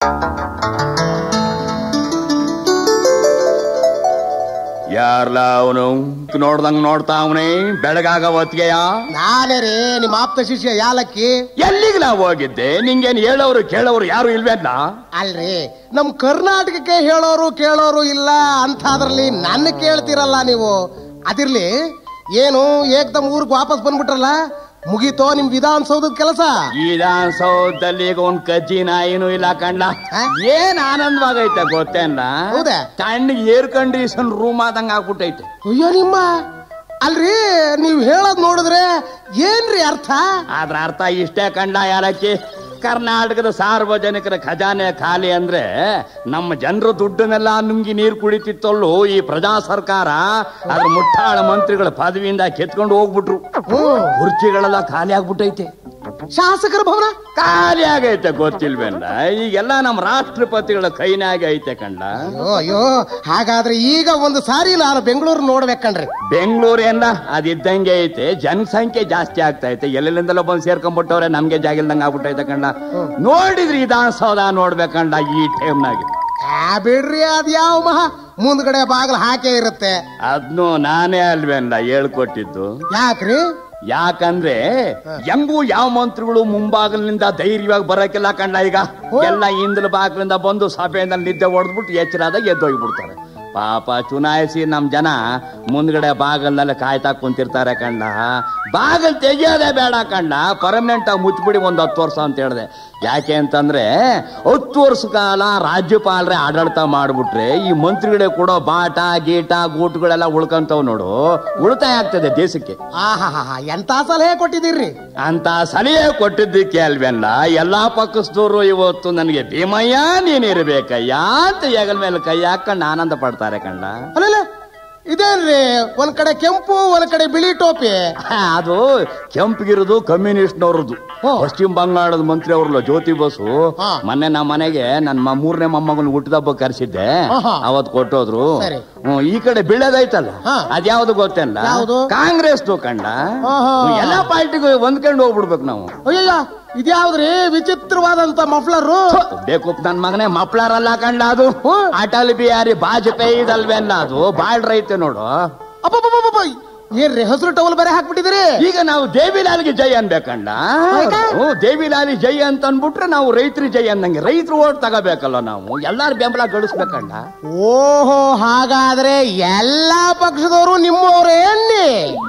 ಯಾರ್ಲ ಅವನು ನೋಡ್ದಂಗ್ ನೋಡ್ತಾ ಅವನೇ ಬೆಳಗಾಗ ಹೊತ್ತಿಗೆಯ ನಾನೇ ರೀ ನಿಮ್ಮ ಆಪ್ತ ಶಿಷ್ಯ ಯಾಲಕ್ಕಿ ಎಲ್ಲಿಗೆ ನಾವು ಹೋಗಿದ್ದೆ ನಿಂಗೇನ್ ಹೇಳೋರು ಕೇಳೋರು ಯಾರು ಇಲ್ವೇನ ಅಲ್ರಿ ನಮ್ ಕರ್ನಾಟಕಕ್ಕೆ ಹೇಳೋರು ಕೇಳೋರು ಇಲ್ಲ ಅಂತಾದ್ರಲ್ಲಿ ನನ್ನ ಕೇಳ್ತಿರಲ್ಲ ನೀವು ಅದಿರ್ಲಿ ಏನು ಏಕ್ದಮ್ ಊರಿಗೆ ವಾಪಸ್ ಬಂದ್ಬಿಟ್ರಲ್ಲ ಮುಗೀತೋ ನಿಮ್ ವಿಧಾನಸೌಧದ ಕೆಲಸ ವಿಧಾನಸೌಧದಲ್ಲಿ ಈಗ ಒಂದ್ ಕಜ್ಜಿ ನಾಯಿನೂ ಇಲ್ಲ ಕಂಡ ಆ? ಏನ್ ಆನಂದವಾಗೈತೆ ಗೊತ್ತೇನ ಹೌದಾ? ಕಣ್ಣಿಗೆ ಏರ್ ಕಂಡೀಷನ್ ರೂಮ್ ಆದಂಗ ಆಗ್ಬಿಟ್ಟೈತೆ ಅಯ್ಯೋ ನಿಮ್ಮ ಅಲ್ರಿ ನೀವ್ ಹೇಳೋದ್ ನೋಡಿದ್ರೆ ಏನ್ರಿ ಅರ್ಥ ಅದ್ರ ಅರ್ಥ ಇಷ್ಟೇ ಕಂಡ ಯಾರಕ್ಕೆ ಕರ್ನಾಟಕದ ಸಾರ್ವಜನಿಕರ ಖಜಾನೆ ಖಾಲಿ ಅಂದ್ರೆ ನಮ್ಮ ಜನರ ದುಡ್ಡನ್ನೆಲ್ಲ ನುಂಗಿ ನೀರು ಕುಡಿತಿತ್ತಲ್ಲೂ ಈ ಪ್ರಜಾ ಸರ್ಕಾರ ಅದ್ರ ಮುಟ್ಟಾಳ ಮಂತ್ರಿಗಳ ಪದವಿಯಿಂದ ಕೆತ್ಕೊಂಡು ಹೋಗ್ಬಿಟ್ರು ಕುರ್ಚಿಗಳೆಲ್ಲ ಖಾಲಿ ಆಗ್ಬಿಟ್ಟೈತೆ ಶಾಸಕರ ಭವನ ಖಾಲಿ ಆಗೈತೆ ಗೊತ್ತಿಲ್ವೇಂದ ಈಗೆಲ್ಲ ನಮ್ಮ ರಾಷ್ಟ್ರಪತಿಗಳ ಕೈನಾಗೆ ಐತೆ ಕಂಡ ಅಯ್ಯೋ ಅಯ್ಯೋ ಹಾಗಾದ್ರೆ ಈಗ ಒಂದು ಸಾರಿ ನಾನು ಬೆಂಗಳೂರು ನೋಡ್ಬೇಕಣ್ರಿ ಬೆಂಗಳೂರು ಏನ ಅದಿದ್ದಂಗೆ ಐತೆ ಜನಸಂಖ್ಯೆ ಜಾಸ್ತಿ ಆಗ್ತಾ ಐತೆ ಎಲ್ಲೆಲ್ಲಿಂದಲೋ ಬಂದು ಸೇರ್ಕೊಂಡ್ಬಿಟ್ಟವ್ರೆ ನಮ್ಗೆ ಜಾಗಿಲ್ದಂಗ ಆಗ್ಬಿಟ್ಟೈತೆ ಕಂಡ ನೋಡಿದ್ರಿ ವಿಧಾನಸೌಧ ನೋಡ್ಬೇಕಂಡ ಈ ಟೈಮ್ನಾಗೆ ಆ ಬಿಡ್ರಿ ಅದ್ ಯಾವ ಮಹಾ ಮುಂದ್ಗಡೆ ಬಾಗಿಲು ಹಾಕೇ ಇರುತ್ತೆ ಅದ್ನು ನಾನೇ ಅಲ್ವೇಂದ ಹೇಳ್ಕೊಟ್ಟಿದ್ದು ಯಾಕ್ರಿ ಯಾಕಂದ್ರೆ ಹೆಂಗೂ ಯಾವ ಮಂತ್ರಿಗಳು ಮುಂಬಾಗಿಲಿನಿಂದ ಧೈರ್ಯವಾಗಿ ಬರಕ್ಕಿಲ್ಲ ಕಂಡ ಈಗ ಎಲ್ಲ ಹಿಂದಲ ಬಾಗಿಲಿಂದ ಬಂದು ಸಭೆಯಿಂದ ನಿದ್ದೆ ಹೊಡೆದ್ಬಿಟ್ಟು ಎಚ್ಚರಾದಾಗ ಎದ್ದೋಗ್ಬಿಡ್ತಾರೆ ಪಾಪ ಚುನಾಯಿಸಿ ನಮ್ ಜನ ಮುಂದ್ಗಡೆ ಬಾಗಲ್ನಲ್ಲಿ ಕಾಯ್ತಾ ಕುಂತಿರ್ತಾರೆ ಕಂಡ ಬಾಗಲ್ ತೆಗಿಯೋದೇ ಬೇಡ ಕಂಡ ಪರ್ಮನೆಂಟ್ ಆಗಿ ಮುಚ್ಚಿಬಿಡಿ ಒಂದ್ ಹತ್ತು ವರ್ಷ ಅಂತ ಹೇಳಿದೆ ಯಾಕೆ ಅಂತಂದ್ರೆ ಹತ್ತು ವರ್ಷ ಕಾಲ ರಾಜ್ಯಪಾಲರೇ ಆಡಳಿತ ಮಾಡ್ಬಿಟ್ರೆ ಈ ಮಂತ್ರಿಗಳೇ ಕೊಡೋ ಬಾಟ ಗೀಟ ಗೂಟುಗಳೆಲ್ಲ ಉಳ್ಕಂತವ್ ನೋಡು ಉಳಿತಾಯ ಆಗ್ತದೆ ದೇಶಕ್ಕೆ ಆಹಾ ಎಂತ ಸಲಹೆ ಕೊಟ್ಟಿದ್ದೀರಿ ಅಂತ ಸಲಹೆ ಕೊಟ್ಟಿದ್ದಕ್ಕೆ ಅಲ್ವೇಲ್ಲ ಎಲ್ಲಾ ಪಕ್ಷದವರು ಇವತ್ತು ನನಗೆ ಭೀಮಯ್ಯ ನೀನಿರ್ಬೇಕಯ್ಯ ಅಂತ ಹೆಗಲ ಮೇಲೆ ಕೈ ಹಾಕೊಂಡು ಆನಂದ ಪಡ್ತಾರೆ ಕಂಡ ಅಲ್ಲಲ್ಲ ಇದೇನ್ರಿ ಒಂದ್ ಕಡೆ ಕೆಂಪು ಒಂದ್ ಕಡೆ ಬಿಳಿ ಟೋಪಿ ಅದು ಕೆಂಪಗಿರೋದು ಕಮ್ಯುನಿಸ್ಟ್ನವ್ರದ್ದು ಓ. ಪಶ್ಚಿಮ ಬಂಗಾಳದ ಮಂತ್ರಿ ಅವ್ರಲ್ಲ ಜ್ಯೋತಿ ಬಸು ಹಾ. ಮೊನ್ನೆ ನಮ್ಮ ಮನೆಗೆ ನನ್ನ ಮೂರನೇ ಮೊಮ್ಮಗನ ಹುಟ್ಟಿದಬ್ಬ ಕರೆಸಿದ್ದೆ ಆಹಾ. ಅವತ್ ಕೊಟ್ಟೋದ್ರು ಸರಿ. ಹ್ಮ್, ಈ ಕಡೆ ಬೀಳದೈತಲ್ಲ ಹಾ. ಅದ್ಯಾವ್ದು ಗೊತ್ತೇನ ಯಾವ್ದು? ಕಾಂಗ್ರೆಸ್ ಕಂಡ ಆಹಾ. ಎಲ್ಲಾ ಪಾರ್ಟಿಗೂ ಹೊಂದ್ಕೊಂಡು ಹೋಗ್ಬಿಡ್ಬೇಕು ನಾವು ಅಯ್ಯಯ್ಯ ಇದ್ಯಾವ್ದ್ರಿ ವಿಚಿತ್ರವಾದಂತ ಮಫ್ಲರು ಬೇಕು ನನ್ ಮಗನೇ ಮಪ್ಳಾರಲ್ಲ ಕಂಡ ಅದು ಅಟಲ್ ಬಿಹಾರಿ ವಾಜಪೇಯಿ ಇದಲ್ವೇನ ಅದು ಬಾಳ್ ರೈತೆ ನೋಡು ಅಬ್ಬಬ್ಬಬ್ಬಬ್ಬ ಏನ್ರಿ ಹಸಿರು ಟವಲ್ ಬೇರೆ ಹಾಕ್ಬಿಟ್ಟಿದ್ದೀರಿ ಈಗ ನಾವು ದೇವಿಲಾಲ್ಗೆ ಜೈ ಅನ್ಬೇಕಂಡ ಯಾಕೆ? ಹ್ಞೂ ದೇವಿಲಾಲಿ ಜೈ ಅಂತ ಅನ್ಬಿಟ್ರೆ ನಾವು ರೈತರಿ ಜೈ ಅನ್ನಂಗೆ ರೈತರು ಓಟ್ ತಗೋಬೇಕಲ್ಲ ನಾವು ಎಲ್ಲಾರು ಬೆಂಬಲ ಗಳಿಸ್ಬೇಕಂಡ ಓಹೋ ಹಾಗಾದ್ರೆ ಎಲ್ಲಾ ಪಕ್ಷದವರು ನಿಮ್ಮವ್ರೇ ಅನ್ನಿ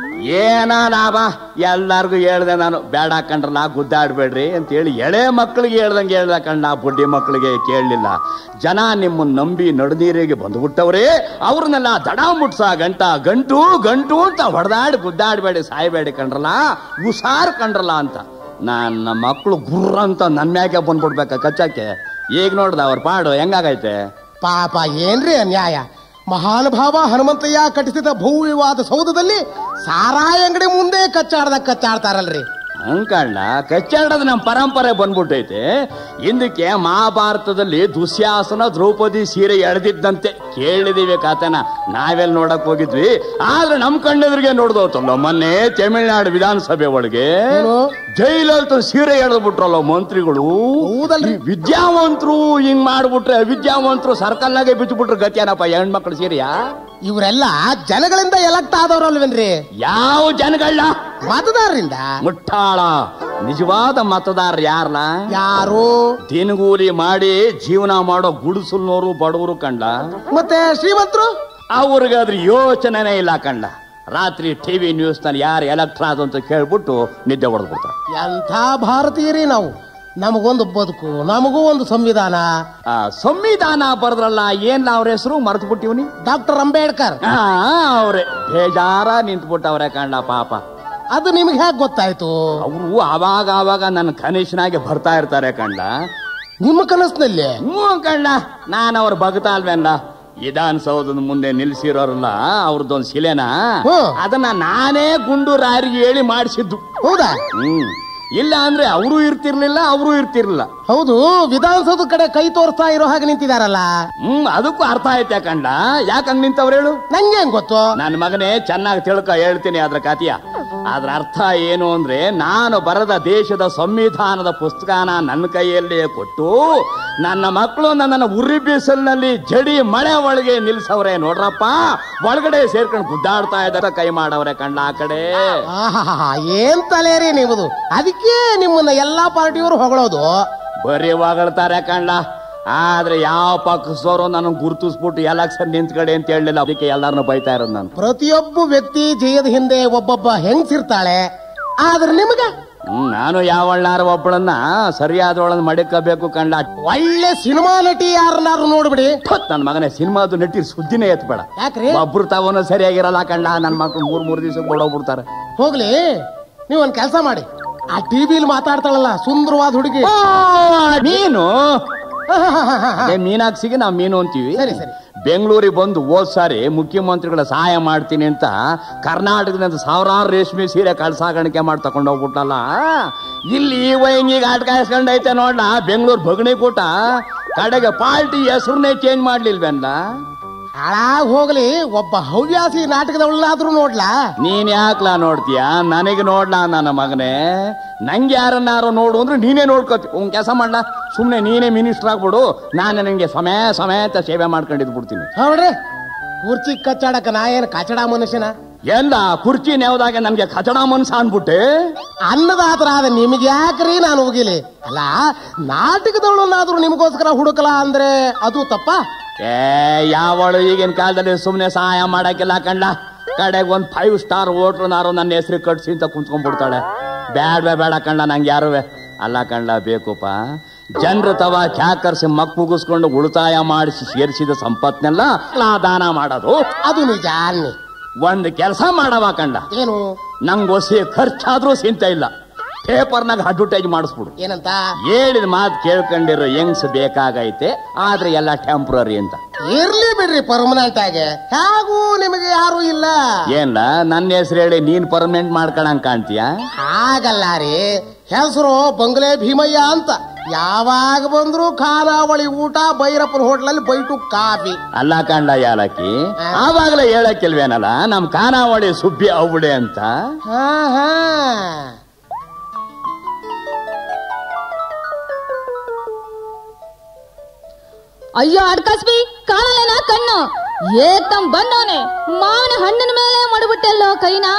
ಏನ ಲಾಭ ಎಲ್ಲಾರ್ಗು ಹೇಳ್ದೆ ನಾನು ಬೇಡ ಕಂಡ್ರಲ್ಲ ಗುದ್ದಾಡ್ಬೇಡ್ರಿ ಅಂತ ಹೇಳಿ ಎಳೆ ಮಕ್ಕಳಿಗೆ ಹೇಳ್ದಂಗೆ ಹೇಳ್ದ ಕಣ್ಣ ಬುಡ್ಡಿ ಮಕ್ಕಳಿಗೆ ಕೇಳಲಿಲ್ಲ ಜನ ನಿಮ್ಮನ್ನ ನಂಬಿ ನಡುನೀರಿಗೆ ಬಂದ್ಬಿಟ್ಟವ್ರೆ ಅವ್ರನ್ನೆಲ್ಲ ದಡ ಮುಟ್ಸ ಗಂಟ ಗಂಟು ಗಂಟು ಅಂತ ಹೊಡೆದಾಡಿ ಗುದ್ದಾಡ್ಬೇಡಿ ಸಾಯ್ಬೇಡಿ ಕಂಡ್ರಲ್ಲ ಉಸಾರ್ ಕಂಡ್ರಲ್ಲ ಅಂತ ನನ್ನ ಮಕ್ಕಳು ಗುರ್ರ ಅಂತ ನನ್ನ ಮ್ಯಾಗೆ ಬಂದ್ಬಿಡ್ಬೇಕ ಕಚ್ಚಕ್ಕೆ ಈಗ ನೋಡ್ದ ಅವ್ರ ಪಾಡು ಹೆಂಗಾಗೈತೆ ಪಾಪ ಏನ್ರಿ ಅನ್ಯಾಯ ಮಹಾನುಭಾವ ಹನುಮಂತಯ್ಯ ಕಟ್ಟಿಸಿದ ಭವ್ಯವಾದ ಸೌಧದಲ್ಲಿ ಸಾರಾಯಿ ಅಂಗಡಿ ಮುಂದೆ ಕಚ್ಚಾಡ್ದ ಕಚ್ಚಾಡ್ತಾರಲ್ರಿ ಅಂಕಣ್ಣ ಕಚ್ಚಾಡೋದು ನಮ್ಮ ಪರಂಪರೆ ಬಂದ್ಬಿಟ್ಟೈತೆ ಹಿಂದಕ್ಕೆ ಮಹಾಭಾರತದಲ್ಲಿ ದುಶ್ಯಾಸನ ದ್ರೌಪದಿ ಸೀರೆ ಎಳೆದಿದ್ದಂತೆ ಕೇಳಿದೀವಿ ಕಾತನ ನಾವೆಲ್ಲಿ ನೋಡಕ್ ಹೋಗಿದ್ವಿ ಆದ್ರೆ ನಮ್ ಕಣ್ಣೆದುರಿಗೆ ನೋಡ್ದೋತಲ್ಲ ಮೊನ್ನೆ ತಮಿಳ್ನಾಡು ವಿಧಾನಸಭೆ ಒಳಗೆ ಏನು? ಜೈಲಲ್ತ ಸೀರೆ ಎಳೆದು ಬಿಟ್ರಲ್ಲ ಮಂತ್ರಿಗಳು ಹೌದಲ್ರಿ? ಈ ವಿದ್ಯಾವಂತರು ಹಿಂಗ್ ಮಾಡ್ಬಿಟ್ರೆ ವಿದ್ಯಾವಂತರು ಸರ್ಕಲ್ನಾಗೆ ಬಿಚ್ಚಿಬಿಟ್ರು ಗತಿಯನಪ್ಪ ಹೆಣ್ಮಕ್ಳು ಸೀರೆಯಾ ಇವರೆಲ್ಲ ಜನಗಳಿಂದ ಎಲೆಕ್ಟ್ ಆದವ್ರಲ್ವೇನ್ರಿ ಯಾವ ಜನಗಳನ್ನ ಮತದಾರರಿಂದ ಮುಟ್ಟಾಳ ನಿಜವಾದ ಮತದಾರ ಯಾರ್ಲ ಯಾರು ದಿನಗೂಲಿ ಮಾಡಿ ಜೀವನ ಮಾಡೋ ಗುಡಿಸಲ್ನೋರು ಬಡವರು ಕಂಡ ಮತ್ತೆ ಶ್ರೀಮಂತರು ಅವ್ರಿಗಾದ್ರೆ ಯೋಚನೆನೇ ಇಲ್ಲ ಕಂಡ ರಾತ್ರಿ ಟಿವಿ ನ್ಯೂಸ್ ನಲ್ಲಿ ಯಾರು ಎಲೆಕ್ಟ್ರಾ ಅಂತ ಕೇಳ್ಬಿಟ್ಟು ನಿದ್ದೆ ಹೊಡೆದ್ಬಿಡ್ತಾರೆ ಎಂಥ ಭಾರತೀಯರಿ ನಾವು ನಮಗೊಂದು ಬದುಕು ನಮಗೂ ಒಂದು ಸಂವಿಧಾನ ಆ ಸಂವಿಧಾನ ಬರೆದ್ರಲ್ಲ ಏನ್ ಅವ್ರ ಹೆಸರು ಮರ್ತು ಬಿಟ್ಟಿವ್ನಿ ಡಾಕ್ಟರ್ ಅಂಬೇಡ್ಕರ್ ಅವ್ರೆ ಬೇಜಾರ ನಿಂತ್ಬಿಟ್ಟವ್ರೆ ಕಂಡ ಪಾಪ ಅದು ನಿಮ್ಗೆ ಹೇಗೆ ಗೊತ್ತಾಯ್ತು ಅವರು ಆವಾಗ ಆವಾಗ ನನ್ನ ಕನಿಷ್ಠನಾಗೆ ಬರ್ತಾ ಇರ್ತಾರೆ ಕಂಡ ನಿಮ್ಮ ಕನಸಿನಲ್ಲಿ ಹ್ಞೂ ಕಂಡ ನಾನು ಅವ್ರ ಭಕ್ತ ಅಲ್ವೇನ ವಿಧಾನಸೌಧದ ಮುಂದೆ ನಿಲ್ಸಿರೋರಲ್ಲ ಅವ್ರದ್ದೊಂದು ಶಿಲೆನ ಹ್ಮ್. ಅದನ್ನ ನಾನೇ ಗುಂಡು ರಾರಿಗೆ ಹೇಳಿ ಮಾಡಿಸಿದ್ದು ಹೌದಾ ಹ್ಮ್ ಇಲ್ಲ ಅಂದ್ರೆ ಅವರು ಇರ್ತಿರ್ಲಿಲ್ಲ ಅವರು ಇರ್ತಿರ್ಲಿಲ್ಲ ಹೌದು ವಿಧಾನಸೌಧ ಕಡೆ ಕೈ ತೋರಿಸ್ತಾ ಇರೋ ಹಾಗೆ ನಿಂತಿದಾರಲ್ಲ ಹ್ಮ್ ಅದಕ್ಕೂ ಅರ್ಥ ಐತೆ ಕಂಡ ಯಾಕಂಗ್ ನಿಂತವ್ರು ಹೇಳು ನಂಗೆ ಹೆಂಗ್ ಗೊತ್ತು ನನ್ನ ಮಗನೇ ಚೆನ್ನಾಗಿ ತಿಳ್ಕ ಹೇಳ್ತೀನಿ ಅದ್ರ ಕತಿಯ ಅದ್ರ ಅರ್ಥ ಏನು ಅಂದ್ರೆ ನಾನು ಬರೆದ ದೇಶದ ಸಂವಿಧಾನದ ಪುಸ್ತಕನ ನನ್ನ ಕೈಯಲ್ಲಿ ಕೊಟ್ಟು ನನ್ನ ಮಕ್ಕಳು ನನ್ನನ್ನು ಉರಿ ಬಿಸಿಲಿನಲ್ಲಿ ಜಡಿ ಮಳೆ ಒಳಗೆ ನಿಲ್ಸವ್ರೆ ನೋಡ್ರಪ್ಪ ಒಳಗಡೆ ಸೇರ್ಕೊಂಡು ಗುದ್ದಾಡ್ತಾ ಇದ್ದಾರೆ ಕೈ ಮಾಡವ್ರೆ ಕಣ್ಣ ಆ ಕಡೆ ಆಹಾಹಾ, ಏನ್ ತಲೆರಿ ನಿಮ್ಮದು ಅದಕ್ಕೆ ನಿಮ್ಮನ್ನ ಎಲ್ಲಾ ಪಾರ್ಟಿಯವರು ಹೊಗಳೋದು ಬರೀ ಹೊಗಳ್ತಾರೆ ಕಣ್ಣ ಆದ್ರೆ ಯಾವ ಪಕ್ಷದವರು ನನ್ನ ಗುರುತಿಸ್ಬಿಟ್ಟು ಎಲೆಕ್ಷನ್ ನಿಂತ್ಕಡೆ ಅಂತ ಹೇಳಲಿಲ್ಲ ಅದಕ್ಕೆ ಎಲ್ಲಾರನ್ನು ಬೈತಾ ಇರೋದು ನಾನು ಪ್ರತಿಯೊಬ್ಬ ವ್ಯಕ್ತಿ ಜಯದ ಹಿಂದೆ ಒಬ್ಬೊಬ್ಬ ಹೆಂಗ್ಸಿರ್ತಾಳೆ ಆದ್ರೆ ನಿಮಗ ಹ್ಮ್, ನಾನು ಯಾವಳ್ಳಾರ ಒಬ್ಬಳನ್ನ ಸರಿಯಾದವಳನ್ನ ಮಡಿಕಬೇಕು ಕಂಡ ಒಳ್ಳೆ ಸಿನಿಮಾ ನಟಿ ಯಾರನ್ನಾರು ನೋಡ್ಬಿಡಿ ನನ್ನ ಮಗನೇ ಸಿನಿಮಾದು ನಟಿ ಸುದ್ದಿನೇ ಎತ್ಬೇಡ ಯಾಕ್ರಿ ಒಬ್ರು ತಾವನು ಸರಿಯಾಗಿರಲ್ಲ ಕಂಡ ನನ್ನ ಮಕ್ಳು ಮೂರ್ ಮೂರ್ ದಿವಸ ಓಡೋಗ್ಬಿಡ್ತಾರೆ ಹೋಗ್ಲಿ ನೀವ್ ಒಂದ್ ಕೆಲಸ ಮಾಡಿ ಆ ಟಿವಿಲಿ ಮಾತಾಡ್ತಾಳಲ್ಲ ಸುಂದರವಾದ ಹುಡುಗಿ ಮೀನು ಅದೇ ಮೀನಾಕ್ಷಿಗೆ ನಾವು ಮೀನು ಅಂತೀವಿ ಸರಿ, ಸರಿ. ಬೆಂಗಳೂರಿಗೆ ಬಂದು ಹೋದ್ ಸಾರಿ ಮುಖ್ಯಮಂತ್ರಿಗಳ ಸಹಾಯ ಮಾಡ್ತೀನಿ ಅಂತ ಕರ್ನಾಟಕದಿಂದ ಸಾವಿರಾರು ರೇಷ್ಮೆ ಸೀರೆ ಕಳ್ಸಾಗಣಿಕೆ ಮಾಡಿ ತಗೊಂಡು ಹೋಗ್ಬಿಟ್ಟಲ್ಲ ಇಲ್ಲಿ ಈ ವಯಂಗಿಗೆ ಆಟ್ಕಾಯಿಸ್ಕೊಂಡೈತೆ ನೋಡ್ಲ ಬೆಂಗಳೂರು ಬಗಣಿ ಕೂಟ ಕಡೆಗೆ ಪಾರ್ಟಿ ಹೆಸರನ್ನೇ ಚೇಂಜ್ ಮಾಡ್ಲಿಲ್ವೇನ್ಲ ಹಾಳಾಗ್ ಹೋಗ್ಲಿ ಒಬ್ಬ ಹವ್ಯಾಸಿ ನಾಟಕದವಳಾದ್ರೂ ನೋಡ್ಲಾ ನೀನ್ ಯಾಕ್ಲಾ ನೋಡ್ತೀಯ ನನಗೆ ನೋಡ್ಲಾ ನನ್ನ ಮಗನೇ ನಂಗೆ ಯಾರನ್ನಾರು ನೋಡು ಅಂದ್ರೆ ನೀನೇ ನೋಡ್ಕೋತಿ ಒಂದ್ ಕೆಲಸ ಮಾಡ್ಲಾ ಸುಮ್ನೆ ನೀನೇ ಮಿನಿಸ್ಟರ್ ಆಗ್ಬಿಡು ನಾನು ನಿನಗೆ ಸಮಯ ಸಮೇತ ಸೇವೆ ಮಾಡ್ಕೊಂಡಿದ್ ಬಿಡ್ತೀನಿ ನೋಡ್ರಿ ಕುರ್ಚಿ ಕಚ್ಚಾಡಕ ನಾ ಏನ್ ಕಚಡ ಮನುಷ್ಯನ ಎಲ್ಲ ಕುರ್ಚಿ ನೇವದಾಗ ನನ್ಗೆ ಕಚಡ ಮನ್ಸ ಅನ್ಬಿಟ್ಟೆ ಅನ್ನದಾತರ ಆದ ನಿಮ್ಗೆ ಯಾಕ್ರಿ ನಾನು ಹೋಗಿಲಿ ಅಲ್ಲ ನಾಟಕದವಳನ್ನಾದ್ರೂ ನಿಮಗೋಸ್ಕರ ಹುಡುಕಲ ಅಂದ್ರೆ ಅದು ತಪ್ಪ ಏ ಯಾವಳು ಈಗಿನ ಕಾಲದಲ್ಲಿ ಸುಮ್ನೆ ಸಹಾಯ ಮಾಡಕ್ಕಿಲ್ಲ ಕಂಡ ಕಡೆಗೆ ಒಂದ್ ಫೈವ್ ಸ್ಟಾರ್ ಓಟ್ರನಾರು ನನ್ನ ಹೆಸರು ಕಟ್ಸಿ ಅಂತ ಕುಂತ್ಕೊಂಡ್ಬಿಡ್ತಾಳೆ ಬ್ಯಾಡ್ವೇ ಬೇಡ ಕಂಡ ನಂಗೆ ಯಾರುವೆ ಅಲ್ಲ ಕಂಡ ಬೇಕುಪ್ಪ ಜನರ ತವ ಚಾಕರ್ಸಿ ಮಕ್ ಮುಗಿಸ್ಕೊಂಡು ಉಳಿತಾಯ ಮಾಡಿಸಿ ಸೇರಿಸಿದ ಸಂಪತ್ನೆಲ್ಲ ನಾ ದಾನ ಮಾಡೋದು ಅದು ನಿಜ ಅನ್ನಿ ಒಂದ್ ಕೆಲಸ ಮಾಡವ ಕಂಡ ಏನು ನಂಗೆ ಹೊಸಿ ಖರ್ಚಾದ್ರೂ ಚಿಂತೆ ಇಲ್ಲ ಪೇಪರ್ನಾಗ ಅಡ್ವರ್ಟೈಸ್ ಮಾಡಿಸ್ಬಿಡು ಏನಂತ ಹೇಳಿದ ಮಾತು ಕೇಳ್ಕೊಂಡಿರೋ ಯಂಗ್ಸ್ ಬೇಕಾಗೈತೆ ಆದ್ರೆ ಎಲ್ಲ ಟೆಂಪ್ರರಿ ಅಂತ ಇರ್ಲಿ ಬಿಡ್ರಿ ಪರ್ಮನೆಂಟ್ ಆಗಿ ಹೇಗೂ ನಿಮಗೆ ಯಾರು ಇಲ್ಲ ಏನ್ಲ ನನ್ನ ಹೆಸರು ಹೇಳಿ ನೀನ್ ಪರ್ಮನೆಂಟ್ ಮಾಡ್ಕೊಳಂಗ್ ಕಾಣ್ತೀಯ ಹಾಗಲ್ಲ ರೀ ಹೆಸರು ಬಂಗ್ಲೆ ಭೀಮಯ್ಯ ಅಂತ ಯಾವಾಗ ಬಂದ್ರು ಖಾನಾವಳಿ ಊಟ ಭೈರಪ್ಪನ ಹೋಟ್ಲಲ್ಲಿ ಬೈಟು ಕಾಫಿ ಅಲ್ಲ ಕಂಡ ಯಾಲಕ್ಕಿ ಆವಾಗಲೇ ಹೇಳಕ್ಕಿಲ್ವೇನಲ್ಲ ನಮ್ ಖಾನಾವಳಿ ಸುಬ್ಬಿ ಅವ್ಬಿಡೆ ಅಂತ ಹಾ ಹಾ ಅಯ್ಯೋ ಅಡ್ಕಸ್ಬಿ ಕಾಣಲೇನ ಕಣ್ಣು ಏಕಂ ಬಂದವನೆ ಮಾವಿನ ಹಣ್ಣಿನ ಮೇಲೆ ಮಡಬಿಟ್ಟೆಲ್ಲೋ ಕೈನಾ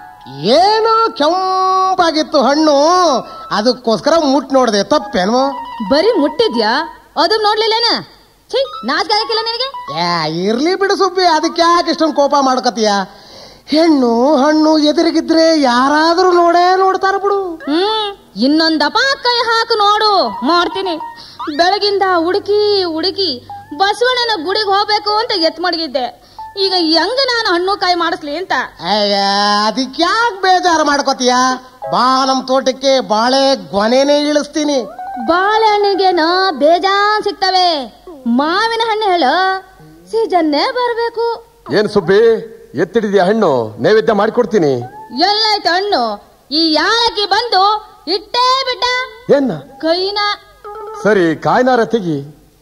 ಏನು ಕೆಂಪಾಗಿತ್ತು ಹಣ್ಣು ಅದಕ್ಕೋಸ್ಕರ ಮುಟ್ ನೋಡ್ದೆ ತಪ್ಪೇನು ಬರೀ ಮುಟ್ಟಿದ್ಯಾ ಅದು ನೋಡ್ಲಿಲ್ಲೇನ ಛೀ ನಾಚ್ಕಾಗಕ್ಕಿಲ್ಲ ನಿನಗೆ ಏ ಇರ್ಲಿ ಬಿಡು ಸುಬ್ಬಿ ಅದಕ್ಕೆ ಯಾಕೆ ಇಷ್ಟೊಂದು ಕೋಪ ಮಾಡ್ಕತೀಯ ಹೆಣ್ಣು ಹಣ್ಣು ಎದುರಿಗಿದ್ರೆ ಯಾರಾದ್ರೂ ನೋಡೇ ನೋಡ್ತಾರ ಬಿಡು ಹ್ಮ್ ಇನ್ನೊಂದಪ ಕೈ ಹಾಕು ನೋಡು ಮಾಡ್ತೀನಿ ಬೆಳಗಿಂದ ಹುಡುಕಿ ಹುಡುಕಿ ಬಸವಣ್ಣನ ಗುಡಿಗೆ ಹೋಗ್ಬೇಕು ಅಂತ ಎತ್ ಮಡಗಿದ್ದೆ ಈಗ ಹೆಂಗ ನಾನು ಹಣ್ಣು ಕಾಯಿ ಮಾಡಿಸ್ಲಿ ಅಂತ ಅಯ್ಯ ಅದಕ್ಕೆ ಯಾಕೆ ಬೇಜಾರು ಮಾಡ್ಕೋತೀಯ ಬಾ ನಮ್ ತೋಟಕ್ಕೆ ಬಾಳೆ ಗೊನೆನೇ ಇಳಿಸ್ತೀನಿ ಬಾಳೆಹಣ್ಣಿಗೆನ ಬೇಜಾನ್ ಸಿಗ್ತವೆ ಮಾವಿನ ಹಣ್ಣು ಹೇಳು ಸೀಸನ್ನೇ ಬರ್ಬೇಕು ಏನ್ ಸುಬ್ಬಿ ಎತ್ತಿಡಿದ್ಯಾ ಹಣ್ಣು ನೈವೇದ್ಯ ಮಾಡಿಕೊಡ್ತೀನಿ ಎಲ್ಲಾಯ್ತು ಹಣ್ಣು ಈ ಯಾಲಕ್ಕಿ ಬಂದು ಇಟ್ಟೇ ಬಿಟ್ಟ ಏನ್ನ ಕೈನ ಸರಿ ಕಾಯ್ನಾರ ತೆಗಿ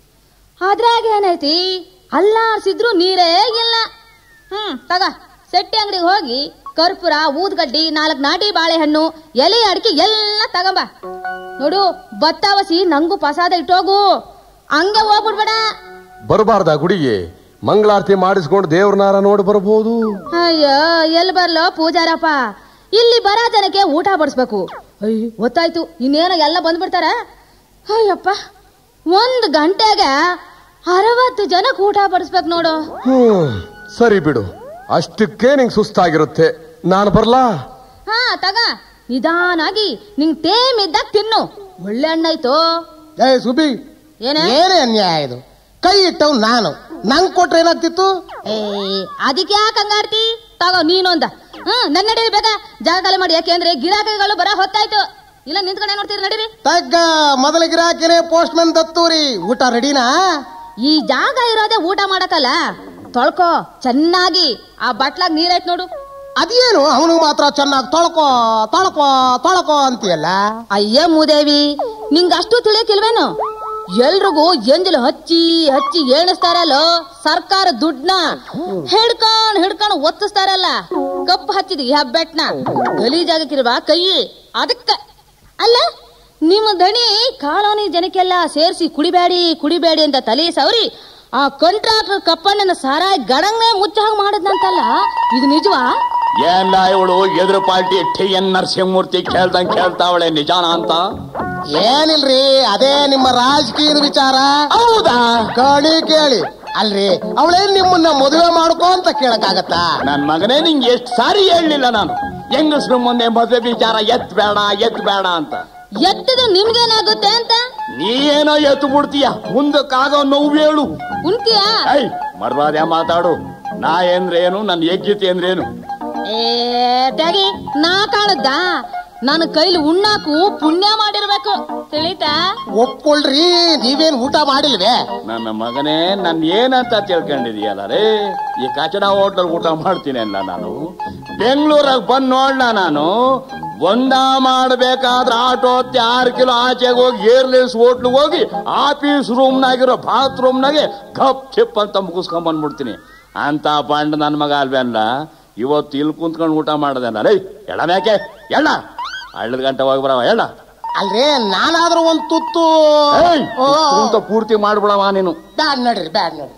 ಅದ್ರಾಗ ಏನೈತಿ ಅಲ್ಲಾಡ್ಸಿದ್ರು ನೀರೇ ಇಲ್ಲ ಹ್ಮ್ ತಗ ಸೆಟ್ಟಿ ಅಂಗಡಿಗೆ ಹೋಗಿ ಕರ್ಪೂರ ಊದ್ಗಡ್ಡಿ ನಾಲ್ಕು ನಾಟಿ ಬಾಳೆಹಣ್ಣು ಎಲೆ ಅಡಿಕೆ ಎಲ್ಲ ತಗೊಂಬ ನೋಡು ಬತ್ತಾವಸಿ ನಂಗೂ ಪ್ರಸಾದ ಇಟ್ಟೋಗು ಹಂಗೆ ಹೋಗ್ಬಿಡ್ಬೇಡ ಬರಬಾರ್ದ ಗುಡಿಗೆ ಮಂಗಳಾರತಿ ಮಾಡಿಸ್ಕೊಂಡು ದೇವ್ರನಾರ ನೋಡಿ ಬರಬಹುದು ಅಯ್ಯೋ ಎಲ್ಲಿ ಬರ್ಲೋ ಪೂಜಾರಪ್ಪ ಇಲ್ಲಿ ಬರ ಜನಕ್ಕೆ ಊಟ ಬಡಿಸ್ಬೇಕು ಅಯ್ಯ ಗೊತ್ತಾಯ್ತು ಇನ್ನೇನೋ ಎಲ್ಲ ಬಂದ್ಬಿಡ್ತಾರ ಅಯ್ಯಪ್ಪ ಒಂದ್ ಗಂಟೆಗೆ ಅರವತ್ತು ಜನಕ್ಕೆ ಊಟ ಬಡಿಸ್ಬೇಕು ನೋಡು ಹ್ಮ್ ಸರಿ ಬಿಡು ಅಷ್ಟಕ್ಕೆ ನಿಂಗೆ ಸುಸ್ತಾಗಿರುತ್ತೆ ನಾನು ಬರ್ಲಾ ಹಾ ತಗ ನಿಧಾನಾಗಿ ನಿಂಗ್ ಟೇಮ್ ಇದ್ದಾಗ ತಿನ್ನು ಒಳ್ಳೆ ಹಣ್ಣಾಯ್ತು ಏ ಸುಬ್ಬಿ ಏನ ಏನೇ ಅನ್ಯಾಯ ಇದು ಕೈ ಇಟ್ಟವ್ ನಾನು ನಂಗ್ ಕೊಟ್ರೆ ಏನಾಗ್ತಿತ್ತು ಏ ಅದಕ್ಕೆ ಯಾಕೆ ಹಂಗಾಡ್ತಿ ತಗೋ ನೀನೊಂದ ಹ್ಮ್ ನನ್ನ ನಡೀರಿ ಬೇಗ ಜಾಗ ಖಾಲಿ ಮಾಡಿ ಯಾಕೆಂದ್ರೆ ಗಿರಾಕಿಗಳು ಬರ ಹೊತ್ತಾಯ್ತು ಇಲ್ಲ ನಿಂತ್ಕೊಂಡೆ ನೋಡ್ತೀರಿ ನಡೀರಿ ತಗ್ಗ ಮೊದಲ ಗಿರಾಕಿನೇ ಪೋಸ್ಟ್ ಮ್ಯಾನ್ ದತ್ತೂರಿ ಊಟ ರೆಡಿನಾ ಈ ಜಾಗ ಇರೋದೇ ಊಟ ಮಾಡಕಲ್ಲ ತೊಳ್ಕೊ ಚೆನ್ನಾಗಿ ಆ ಬಟ್ಲಾಗ್ ನೀರೈತ್ ನೋಡು ಅದೇನು ಅವನಿಗೆ ಮಾತ್ರ ಚೆನ್ನಾಗಿ ತೊಳ್ಕೊ ತೊಳ್ಕೊ ತೊಳ್ಕೊ ಅಂತೀಯಲ್ಲ ಅಯ್ಯ ಮೂದೇವಿ ನಿಂಗ್ ಅಷ್ಟು ತಿಳಿಯಕ್ಕಿಲ್ವೇನು ಎಲ್ರಿಗೂ ಎಂಜಲು ಹಚ್ಚಿ ಹಚ್ಚಿ ಏಣಿಸ್ತಾರಲ್ಲ ಸರ್ಕಾರ ದುಡ್ನ ಹಿಡ್ಕೊಂಡ್ ಹಿಡ್ಕೊಂಡ್ ಒತ್ತಿಸ್ತಾರಲ್ಲ ಕಪ್ಪು ಹಚ್ಚಿದ ಹೆಬ್ಬೆಟ್ನ ಗಲೀಜಾಗಕ್ಕಿರುವ ಕೈ ಅದಕ್ಕ ಅಲ್ಲ ನಿಮ್ಮ ದಣಿ ಕಾಲೋನಿ ಜನಕ್ಕೆಲ್ಲ ಸೇರಿಸಿ ಕುಡಿಬೇಡಿ ಕುಡಿಬೇಡಿ ಅಂತ ತಲೆ ಸವರಿ ಆ ಕಂಟ್ರಾಕ್ಟರ್ ಕಪ್ಪಣ್ಣನ ಸಾರಾಯಿ ಗಡಂಗನೆ ಮುಚ್ಚ ಹಾಗೆ ಮಾಡಿದ್ನಂತಲ್ಲ ಇದು ನಿಜವಾ ಏನ್ಲ ಇವಳು ಎದುರು ಪಾರ್ಟಿ ಟಿ ಎನ್ ನರಸಿಂಹಮೂರ್ತಿ ಕೇಳ್ದಂಗ್ ಕೇಳ್ತಾವಳೆ ನಿಜಾನ ಅಂತ ಏನಿಲ್ರಿ ಅದೇ ನಿಮ್ಮ ರಾಜಕೀಯದ ವಿಚಾರ ಹೌದಾ ಕೇಳಿ ಕೇಳಿ ಅಲ್ರಿ ಅವಳೇನ್ ನಿಮ್ಮನ್ನ ಮದುವೆ ಮಾಡ್ಕೋ ಅಂತ ಕೇಳಕ್ಕಾಗತ್ತಾ ನನ್ ಮಗನೇ ನಿಂಗೆ ಎಷ್ಟು ಸಾರಿ ಹೇಳಲಿಲ್ಲ ನಾನು ಹೆಂಗಸ್ರು ಮುಂದೆ ಮದುವೆ ವಿಚಾರ ಎತ್ ಬೇಡ ಎತ್ ಬೇಡ ಅಂತ ಎತ್ತದು ನಿಮ್ಗೇನಾಗುತ್ತೆ ಅಂತ ನೀ ಏನೋ ಎತ್ತು ಬಿಡ್ತೀಯ ಮುಂದಕ್ಕಾಗೋ ನೋವು ಹೇಳು ಉಣ್ತೀಯಾ ಐ ಮರ್ವಾದ್ಯ ಮಾತಾಡು ನಾ ಏನ್ರೇನು ನನ್ನ ಯಜ್ಞತೆ ಅಂದ್ರೇನು ಏ ತ್ಯಾಗಿ ನಾ ಕಾಣದ್ದ ನನ್ನ ಕೈಲಿ ಉಣ್ಣಾಕು ಪುಣ್ಯ ಮಾಡಿರ್ಬೇಕು ತಿಳಿತಾ ಒಪ್ಕೊಳ್ರಿ ನೀವೇನ್ ಊಟ ಮಾಡಿಲ್ವೇ ನನ್ನ ಮಗನೇ ನನ್ ಏನಂತ ತಿಳ್ಕೊಂಡಿದೀಯಲ್ಲ ರೇ ಈ ಕಚಡ ಹೋಟೆಲ್ ಊಟ ಮಾಡ್ತೀನಿ ಅಲ್ಲ ನಾನು ಬೆಂಗಳೂರಾಗ ಬಂದ್ ನೋಡ್ಲ ನಾನು ಒಂದ ಮಾಡ್ಬೇಕಾದ್ರೆ ಆಟೋ ಹತ್ತಿ ಆರು ಕಿಲೋ ಆಚೆಗೆ ಹೋಗಿ ಏರ್ಲೇಸ್ ಹೋಟ್ಲಿಗೆ ಹೋಗಿ ಆಫೀಸ್ ರೂಮ್ನಾಗಿರೋ ಬಾತ್ರೂಮ್ನಾಗೆ ಕಪ್ ಚಿಪ್ ಅಂತ ಮುಗಿಸ್ಕೊಂಡ್ ಬಂದ್ಬಿಡ್ತೀನಿ ಅಂತ ಬಂಡ್ ನನ್ನ ಮಗ ಅಲ್ವೇನ್ಲ ಇವತ್ತು ಇಲ್ಲಿ ಕುಂತ್ಕೊಂಡು ಊಟ ಮಾಡದಲ್ಲ ರೇ ಎಳ ಮ್ಯಾಕೆ ಎಳ್ಳ ಹಳ್ಳದ ಗಂಟೆ ಹೋಗಿ ಬರವ ಎಳ್ಳ ಅಲ್ರಿ ನಾನಾದ್ರೂ ಒಂದ್ ತುತ್ತು ಏಯ್, ಓ, ಕುಂತ ಪೂರ್ತಿ ಮಾಡ್ಬಿಡವ ನೀನು ಬ್ಯಾಡ್ ನಡ್ರಿ ಬ್ಯಾಡ್ ನಡ್ರಿ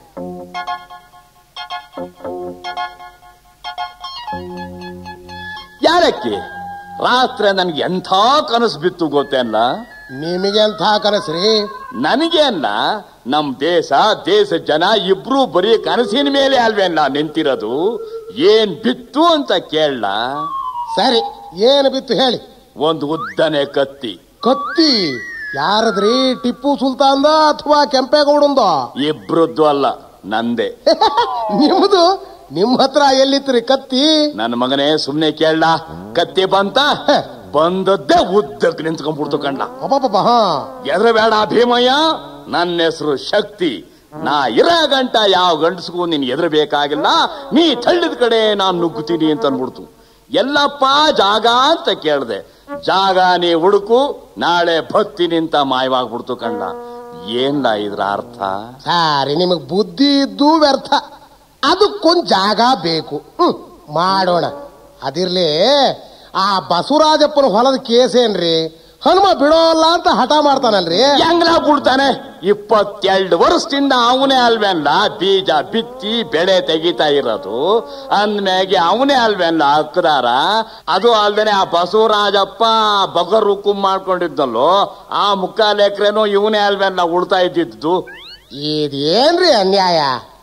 ಯಾರಕ್ಕೆ ರಾತ್ರಿ ನನ್ಗೆ ಎಂಥ ಕನಸು ಬಿತ್ತು ಗೊತ್ತೇಲ್ಲ ನಿಮಗೆ ಎಂಥ ಕನಸ್ರಿ ನನಗೆ ಅಲ್ಲ ನಮ್ ದೇಶ ದೇಶ ಜನ ಇಬ್ರು ಬರೀ ಕನಸಿನ ಮೇಲೆ ಅಲ್ವೇಲ್ಲ ನಿಂತಿರೋದು ಏನ್ ಬಿತ್ತು ಅಂತ ಕೇಳಲ್ಲ ಸರಿ ಏನು ಬಿತ್ತು ಹೇಳಿ ಒಂದು ಉದ್ದನೆ ಕತ್ತಿ ಕತ್ತಿ ಯಾರದ್ರಿ ಟಿಪ್ಪು ಸುಲ್ತಾನ್ದ ಅಥವಾ ಕೆಂಪೇಗೌಡಂದ ಇಬ್ರದ್ದು ಅಲ್ಲ ನಂದೆ ನಿಮ್ದು ನಿಮ್ ಹತ್ರ ಎಲ್ಲಿತ್ರಿ ಕತ್ತಿ ನನ್ನ ಮಗನೇ ಸುಮ್ನೆ ಕೇಳಲ್ಲ ಕತ್ತಿ ಬಂತ ಹ. ಬಂದದ್ದೇ ಉದ್ದಕ್ಕೆ ನಿಂತ್ಕೊಂಡ್ಬಿಡ್ತು ಕಂಡ ಅಬ್ಬಬ್ಬ ಹಾ ಎದ್ರ ಬೇಡ ಭೀಮಯ್ಯ ನನ್ನ ಹೆಸರು ಶಕ್ತಿ ನಾ ಇರ ಗಂಟ ಯಾವ ಗಂಡಸ್ಗೂ ನೀನ್ ಎದುರಬೇಕಾಗಿಲ್ಲ ನೀ ತಳ್ಳಿದ ಕಡೆ ನಾನ್ ನುಗ್ಗುತ್ತೀನಿ ಅಂತ ಅನ್ಬಿಡ್ತು ಎಲ್ಲಪ್ಪ ಜಾಗ ಅಂತ ಕೇಳ್ದೆ ಜಾಗ ನೀ ಹುಡುಕು ನಾಳೆ ಭಕ್ತಿನಿ ಅಂತ ಮಾಯವಾಗ್ಬಿಡ್ತು ಕಂಡ ಏನ್ಲ ಇದ್ರ ಅರ್ಥ ಸಾರಿ ನಿಮಗ್ ಬುದ್ಧಿ ಇದ್ದು ವ್ಯರ್ಥ ಅದಕ್ಕೊಂದ್ ಜಾಗ ಬೇಕು ಹ್ಮ್ ಮಾಡೋಣ ಅದಿರ್ಲಿ ಆ ಬಸವರಾಜಪ್ಪನ ಹೊಲದ ಕೇಸೇನ್ರಿ ಹನುಮ ಬಿಡೋಲ್ಲ ಅಂತ ಹಠ ಮಾಡ್ತಾನಲ್ರಿ ಹೆಂಗ್ಲ ಬಿಡ್ತಾನೆ ಇಪ್ಪತ್ತೆರಡು ವರ್ಷದಿಂದ ಅವನೇ ಅಲ್ವೇನ್ಲ ಬೀಜ ಬಿತ್ತಿ ಬೆಳೆ ತೆಗಿತಾ ಇರೋದು ಅಂದ್ಮೇಗೆ ಅವನೇ ಅಲ್ವೇನ್ಲ ಹಕ್ಕದಾರ ಅದು ಅಲ್ದೇನೆ ಆ ಬಸವರಾಜಪ್ಪ ಬಗರ್ ಹುಕುಂ ಮಾಡ್ಕೊಂಡಿದ್ದಲ್ಲೋ ಆ ಮುಕ್ಕಾಲ್ ಎಕರೆನೂ ಇವನೇ ಅಲ್ವೇನ್ಲ ಉಳ್ತಾ ಇದ್ದಿದ್ದು ಇದೇನ್ರಿ ಅನ್ಯಾಯ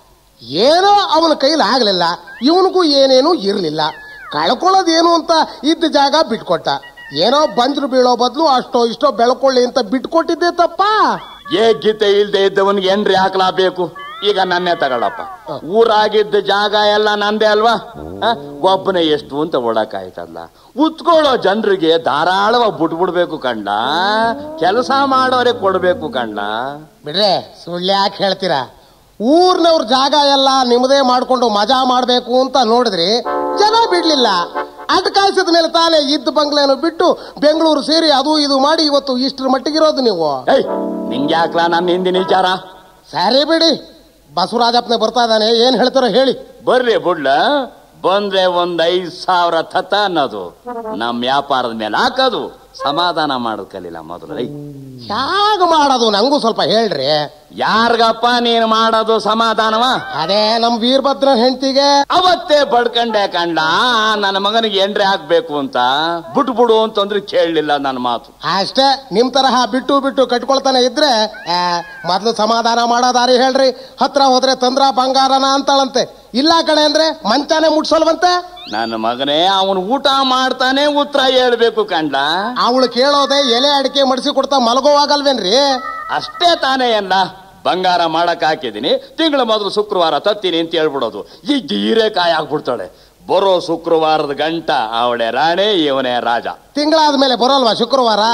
ಏನೋ ಅವನ ಕೈಲಿ ಆಗ್ಲಿಲ್ಲ ಇವನಿಗೂ ಏನೇನು ಇರ್ಲಿಲ್ಲ ಕಳ್ಕೊಳ್ಳೋದೇನು ಅಂತ ಇದ್ದ ಜಾಗ ಬಿಟ್ಕೊಟ್ಟ ಏನೋ ಬಂದ್ರು ಬೀಳೋ ಬದಲು ಅಷ್ಟೋ ಇಷ್ಟೋ ಬೆಳ್ಕೊಳ್ಳಿ ಅಂತ ಬಿಟ್ಕೊಟ್ಟಿದ್ದೆ ತಪ್ಪ ಏಗ್ಯತೆ ಇಲ್ದೆ ಇದ್ದವನ್ಗೆ ಏನ್ರಿ ಹಾಕ್ಲಾಬೇಕು ಈಗ ನನ್ನೇ ತಗೊಳಪ್ಪ ಊರಾಗಿದ್ದ ಜಾಗ ಎಲ್ಲ ನಂದೇ ಅಲ್ವಾ ಆ, ಒಬ್ಬನೇ ಎಷ್ಟು ಅಂತ ಓಡಕ್ಕಾಯ್ತಲ್ಲ ಉತ್ಕೊಳ್ಳೋ ಜನರಿಗೆ ಧಾರಾಳವಾಗಿ ಬಿಟ್ಬಿಡ್ಬೇಕು ಕಂಡ ಕೆಲಸ ಮಾಡೋರೆ ಕೊಡ್ಬೇಕು ಕಂಡ ಬಿಡ್ರೆ ಸುಳ್ಳು ಯಾಕೆ ಹೇಳ್ತೀರಾ ಊರ್ನವ್ರ ಜಾಗ ಎಲ್ಲ ನಿಮ್ಮದೇ ಮಾಡ್ಕೊಂಡು ಮಜಾ ಮಾಡ್ಬೇಕು ಅಂತ ನೋಡಿದ್ರಿ ಜನ ಬಿಡ್ಲಿಲ್ಲ ಅದ್ ಕಾಯಿಸಿದ ಮೇಲೆ ತಾನೇ ಇದ್ದ ಬಂಗ್ಲೆಯನ್ನು ಬಿಟ್ಟು ಬೆಂಗಳೂರು ಸೇರಿ ಅದು ಇದು ಮಾಡಿ ಇವತ್ತು ಇಷ್ಟರ ಮಟ್ಟಿಗಿರೋದು ನೀವು ಏಯ್ ನಿಂಗೆ ಯಾಕ್ಲಾ ನನ್ನ ಹಿಂದಿನ ವಿಚಾರ ಸರಿ ಬಿಡಿ ಬಸವರಾಜಪ್ಪನೇ ಬರ್ತಾ ಇದ್ದಾನೆ ಏನ್ ಹೇಳ್ತಾರೋ ಹೇಳಿ ಬರ್ರಿ ಬುಡ್ಲ ಬಂದ್ರೆ ಒಂದ್ ಐದ್ ಸಾವಿರ ತತ್ತ ಅನ್ನೋದು ನಮ್ ವ್ಯಾಪಾರದ ಮೇಲೆ ಹಾಕೋದು ಸಮಾಧಾನ ಮಾಡೋದ್ ಕಲಿಲ್ಲ ಮೊದಲು ಐ ಹೇಗೆ ಮಾಡೋದು ನಂಗೂ ಸ್ವಲ್ಪ ಹೇಳ್ರಿ ಯಾರ್ಗಪ್ಪ ನೀನ್ ಮಾಡೋದು ಸಮಾಧಾನವ ಅದೇ ನಮ್ ವೀರಭದ್ರ ಹೆಂಡತಿಗೆ ಅವತ್ತೇ ಬಡ್ಕಂಡೆ ಕಂಡ ನನ್ನ ಮಗನಿಗೆ ಎಂಡ್ರೆ ಹಾಕ್ಬೇಕು ಅಂತ ಬಿಟ್ಟು ಬಿಡು ಅಂತಂದ್ರೆ ಕೇಳಲಿಲ್ಲ ನನ್ನ ಮಾತು ಅಷ್ಟೇ ನಿಮ್ ತರಹ ಬಿಟ್ಟು ಬಿಟ್ಟು ಕಟ್ಕೊಳ್ತಾನೆ ಇದ್ರೆ ಆ, ಮೊದ್ಲು ಸಮಾಧಾನ ಮಾಡೋ ದಾರಿ ಹೇಳ್ರಿ ಹತ್ರ ಹೋದ್ರೆ ತಂದ್ರ ಬಂಗಾರನ ಅಂತಾಳಂತೆ ಇಲ್ಲ ಕಡೆ ಅಂದ್ರೆ ಮಂಚಾನೆ ಮುಟ್ಸಲ್ವಂತೆ ನನ್ನ ಮಗನೇ ಅವನು ಊಟ ಮಾಡ್ತಾನೆ ಉತ್ತರ ಹೇಳ್ಬೇಕು ಕಂಡ ಅವಳು ಕೇಳೋದೆ ಎಲೆ ಅಡಿಕೆ ಮಡಿಸಿ ಕೊಡ್ತಾ ಮಲಗೋವಾಗಲ್ವೇನ್ರಿ ಅಷ್ಟೇ ತಾನೇ ಅಲ್ಲ ಬಂಗಾರ ಮಾಡಕ್ ಹಾಕಿದೀನಿ ತಿಂಗಳ ಮೊದಲು ಶುಕ್ರವಾರ ತತ್ತೀನಿ ಅಂತ ಹೇಳ್ಬಿಡೋದು ಈ ಹೀರೆಕಾಯಿ ಆಗ್ಬಿಡ್ತಾಳೆ ಬರೋ ಶುಕ್ರವಾರದ ಗಂಟ ಅವಳೆ ರಾಣಿ ಇವನೇ ರಾಜ ತಿಂಗಳಾದ್ಮೇಲೆ ಬರೋಲ್ವಾ ಶುಕ್ರವಾರ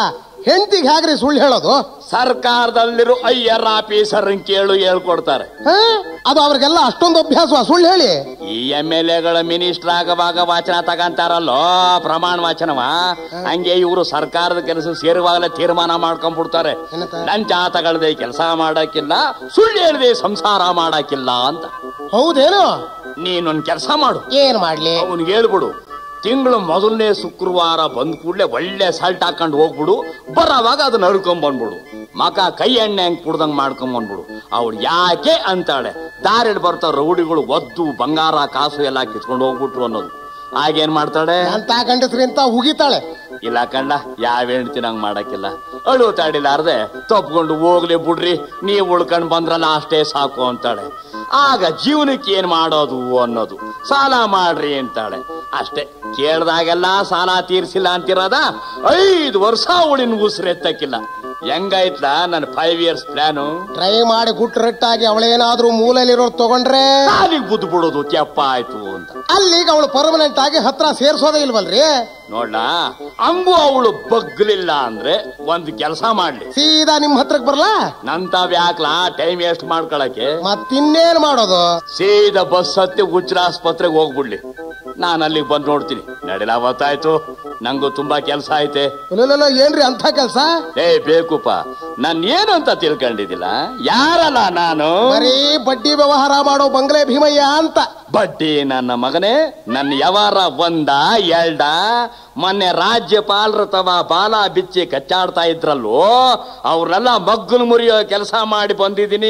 ಹೆಂಡತಿಗೆ ಹೇಗ್ರಿ ಸುಳ್ಳು ಹೇಳೋದು ಸರ್ಕಾರದಲ್ಲಿರೋ ಐಯರ್ ಆಫೀಸರ್ ಕೇಳು ಹೇಳ್ಕೊಡ್ತಾರೆ ಹ? ಅದು ಅವ್ರಿಗೆಲ್ಲ ಅಷ್ಟೊಂದು ಅಭ್ಯಾಸ ಸುಳ್ಳು ಹೇಳಿ ಈ ಎಂ ಎಲ್ ಎಗಳ ಮಿನಿಸ್ಟರ್ ಆಗವಾಗ ವಾಚನ ತಗಂತಾರಲ್ಲೋ ಪ್ರಮಾಣ ವಾಚನವ ಹಂಗೆ ಇವರು ಸರ್ಕಾರದ ಕೆಲಸ ಸೇರುವಾಗಲೇ ತೀರ್ಮಾನ ಮಾಡ್ಕೊಂಡ್ಬಿಡ್ತಾರೆ ಏನಂತ? ಲಂಚ ತಗೊಳ್ದೆ ಕೆಲಸ ಮಾಡಕ್ಕಿಲ್ಲ ಸುಳ್ಳು ಹೇಳ್ದೆ ಸಂಸಾರ ಮಾಡಕ್ಕಿಲ್ಲ ಅಂತ ಹೌದೇನು ನೀನೊಂದ್ ಕೆಲಸ ಮಾಡು ಏನ್ ಮಾಡ್ಲಿ ಅವನಿಗೆ ಹೇಳ್ಬಿಡು ತಿಂಗಳು ಮೊದಲನೇ ಶುಕ್ರವಾರ ಬಂದ್ ಕೂಡ್ಲೆ ಒಳ್ಳೆ ಸಲ್ಟ್ ಹಾಕೊಂಡು ಹೋಗ್ಬಿಡು ಬರೋವಾಗ ಅದನ್ನ ಹರ್ಕೊಂಡ್ ಬಂದ್ಬಿಡು ಮಕ ಕೈ ಎಣ್ಣೆ ಹೆಂಗ್ ಕುಡ್ದಂಗ್ ಮಾಡ್ಕೊಂಡ್ ಬಂದ್ಬಿಡು ಅವಳು ಯಾಕೆ ಅಂತಾಳೆ ದಾರಿಡ್ ಬರ್ತಾವ ರೌಡಿಗಳು ಒದ್ದು ಬಂಗಾರ ಕಾಸು ಎಲ್ಲ ಕಿತ್ಕೊಂಡು ಹೋಗ್ಬಿಟ್ರು ಅನ್ನೋದು ಆಗೇನ್ ಮಾಡ್ತಾಳೆ ಅಂತ ಗಂಡಸ್ರಿಂತ ಉಗಿತಾಳೆ ಇಲ್ಲ ಕಂಡ ಯಾವ ಹೆಂಡ್ತಿ ನಂಗ್ ಮಾಡಕ್ಕಿಲ್ಲ ಅಳು ತಾಡಿಲಾರ್ದೆ ತಪ್ಕೊಂಡು ಹೋಗ್ಲಿ ಬಿಡ್ರಿ ನೀವ್ ಉಳ್ಕೊಂಡ್ ಬಂದ್ರಲ್ಲ ಅಷ್ಟೇ ಸಾಕು ಅಂತಾಳೆ ಆಗ ಜೀವನಕ್ಕೆ ಏನ್ ಮಾಡೋದು ಅನ್ನೋದು ಸಾಲ ಮಾಡ್ರಿ ಅಂತಾಳೆ ಅಷ್ಟೇ ಕೇಳ್ದಾಗೆಲ್ಲ ಸಾಲ ತೀರ್ಸಿಲ್ಲ ಅಂತಿರೋದ ಐದು ವರ್ಷ ಅವಳಿನ ಉಸಿರೆತ್ತಕ್ಕಿಲ್ಲ ಹೆಂಗಾಯ್ತಲ್ಲ ನನ್ನ ಫೈವ್ ಇಯರ್ಸ್ ಪ್ಲಾನು ಟ್ರೈ ಮಾಡಿ ಗುಟ್ರಟ್ಟಾಗಿ ಅವಳೇನಾದ್ರೂ ಮೂಲೆಯಲ್ಲಿರೋ ತಗೊಂಡ್ರೆ ಕಾಲಿಗೆ ಬುದ್ದು ಬಿಡೋದು ತೆಪ್ಪ ಆಯ್ತು ಅಂತ ಅಲ್ಲಿಗೆ ಅವಳು ಪರ್ಮನೆಂಟ್ ಆಗಿ ಹತ್ರ ಸೇರ್ಸೋದೇ ಇಲ್ವಲ್ರಿ ನೋಡ್ಲ ಹಂಗೂ ಅವಳು ಬಗ್ಲಿಲ್ಲ ಅಂದ್ರೆ ಒಂದ್ ಕೆಲಸ ಮಾಡ್ಲಿ ಸೀದಾ ನಿಮ್ ಹತ್ರಕ್ ಬರ್ಲಾ ನಂತಾವ್ ಯಾಕ್ಲಾ ಟೈಮ್ ವೇಸ್ಟ್ ಮಾಡ್ಕೊಳಕ್ಕೆ ಮತ್ತಿನ್ನೇನ್ ಮಾಡೋದು ಸೀದಾ ಬಸ್ ಹತ್ತಿ ಹುಚ್ಚರ ಆಸ್ಪತ್ರೆಗೆ ಹೋಗ್ಬಿಡ್ಲಿ ನಾನು ಅಲ್ಲಿಗೆ ಬಂದು ನೋಡ್ತೀನಿ ನಡಿಲ ಅವತ್ತಾಯ್ತು ನಂಗೂ ತುಂಬಾ ಕೆಲಸ ಐತೆ ಇಲ್ಲಲ್ಲ ಏನ್ರಿ ಅಂತ ಕೆಲ್ಸ ಏ ಬೇಕುಪ್ಪ ನಾನ್ ಏನು ಅಂತ ತಿಳ್ಕೊಂಡಿದ್ದಿಲ್ಲ ಯಾರಲ್ಲ ನಾನು ಬರೀ ಬಡ್ಡಿ ವ್ಯವಹಾರ ಮಾಡೋ ಬಂಗ್ಲೆ ಭೀಮಯ್ಯ ಅಂತ ಬಡ್ಡಿ ನನ್ನ ಮಗನೇ ನನ್ನ ಯಾವಾರ ಒಂದ ಎಲ್ಡ ಮೊನ್ನೆ ರಾಜ್ಯಪಾಲರ ತವ ಬಾಲ ಬಿಚ್ಚಿ ಕಚ್ಚಾಡ್ತಾ ಇದ್ರಲ್ಲೋ ಅವ್ರನ್ನೆಲ್ಲ ಮಗ್ಗಲು ಮುರಿಯೋ ಕೆಲಸ ಮಾಡಿ ಬಂದಿದ್ದೀನಿ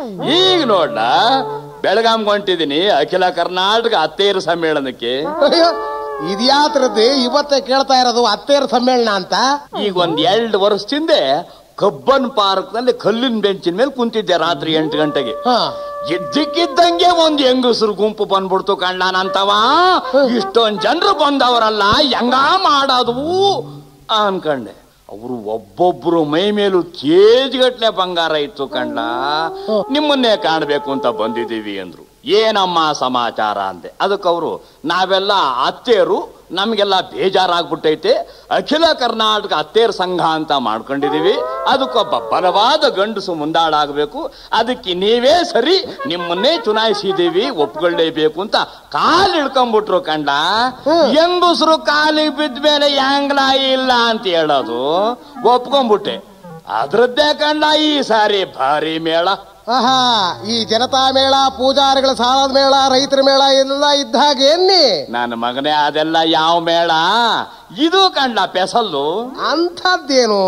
ಈಗ ನೋಡ್ಲ ಬೆಳಗಾಂ ಹೊಂಟಿದ್ದೀನಿ ಅಖಿಲ ಕರ್ನಾಟಕ ಅತ್ತೇರು ಸಮ್ಮೇಳನಕ್ಕೆ ಅಯ್ಯೋ ಇದ್ಯಾತ್ರದ್ದು ಇವತ್ತೇ ಕೇಳ್ತಾ ಇರೋದು ಅತ್ತೇರ್ ಸಮ್ಮೇಳನ ಅಂತ ಈಗ ಒಂದ್ ಎರಡು ವರ್ಷದಿಂದ ಕಬ್ಬನ್ ಪಾರ್ಕ್ ನಲ್ಲಿ ಕಲ್ಲಿನ ಬೆಂಚಿನ ಮೇಲೆ ಕುಂತಿದ್ದೆ ರಾತ್ರಿ ಎಂಟು ಗಂಟೆಗೆ ಹಾ ಇದ್ದಕ್ಕಿದ್ದಂಗೆ ಒಂದ್ ಹೆಂಗಸರು ಗುಂಪು ಬಂದ್ಬಿಡ್ತು ಕಣ್ಣನಂತವ ಇಷ್ಟೊಂದ್ ಜನರು ಬಂದವರಲ್ಲ ಹೆಂಗ ಮಾಡೋದು ಅನ್ಕಂಡೆ ಅವರು ಒಬ್ಬೊಬ್ರು ಮೈ ಮೇಲೂ ಕೇಜ್ ಗಟ್ಲೆ ಬಂಗಾರ ಇತ್ತು ಕಂಡ ನಿಮ್ಮನ್ನೇ ಕಾಣ್ಬೇಕು ಅಂತ ಬಂದಿದ್ದೀವಿ ಅಂದ್ರು ಏನಮ್ಮ ಸಮಾಚಾರ ಅಂದೆ ಅದಕ್ಕೆ ಅವರು ನಾವೆಲ್ಲ ಅತ್ತೇರು ನಮ್ಗೆಲ್ಲ ಬೇಜಾರಾಗ್ಬಿಟ್ಟೈತೆ ಅಖಿಲ ಕರ್ನಾಟಕ ಅತ್ತೇರ್ ಸಂಘ ಅಂತ ಮಾಡ್ಕೊಂಡಿದೀವಿ ಅದಕ್ಕೊಬ್ಬ ಬಲವಾದ ಗಂಡಸು ಮುಂದಾಳಾಗಬೇಕು ಅದಕ್ಕೆ ನೀವೇ ಸರಿ ನಿಮ್ಮನ್ನೇ ಚುನಾಯಿಸಿದೀವಿ ಒಪ್ಕೊಳ್ಳೇಬೇಕು ಅಂತ ಕಾಲ್ ಇಳ್ಕೊಂಡ್ಬಿಟ್ರು ಕಂಡ ಹೆಂಗಸರು ಕಾಲಿಗೆ ಬಿದ್ದ ಮೇಲೆ ಯಾಂಗ್ಲ ಇಲ್ಲ ಅಂತ ಹೇಳೋದು ಒಪ್ಕೊಂಡ್ಬಿಟ್ಟೆ ಅದ್ರದ್ದೇ ಕಂಡ ಈ ಸಾರಿ ಭಾರಿ ಮೇಳ ಆಹಾ ಈ ಜನತಾ ಮೇಳ ಪೂಜಾರಿಗಳ ಸಾಲದ ಮೇಳ ರೈತರ ಮೇಳ ಎಲ್ಲ ಇದ್ದ ಹಾಗೆ ಎನ್ನಿ ನನ್ನ ಮಗನೇ ಅದೆಲ್ಲ ಯಾವ ಮೇಳ ಇದು ಕಂಡ ಪೆಸಲ್ಲು ಅಂಥದ್ದೇನು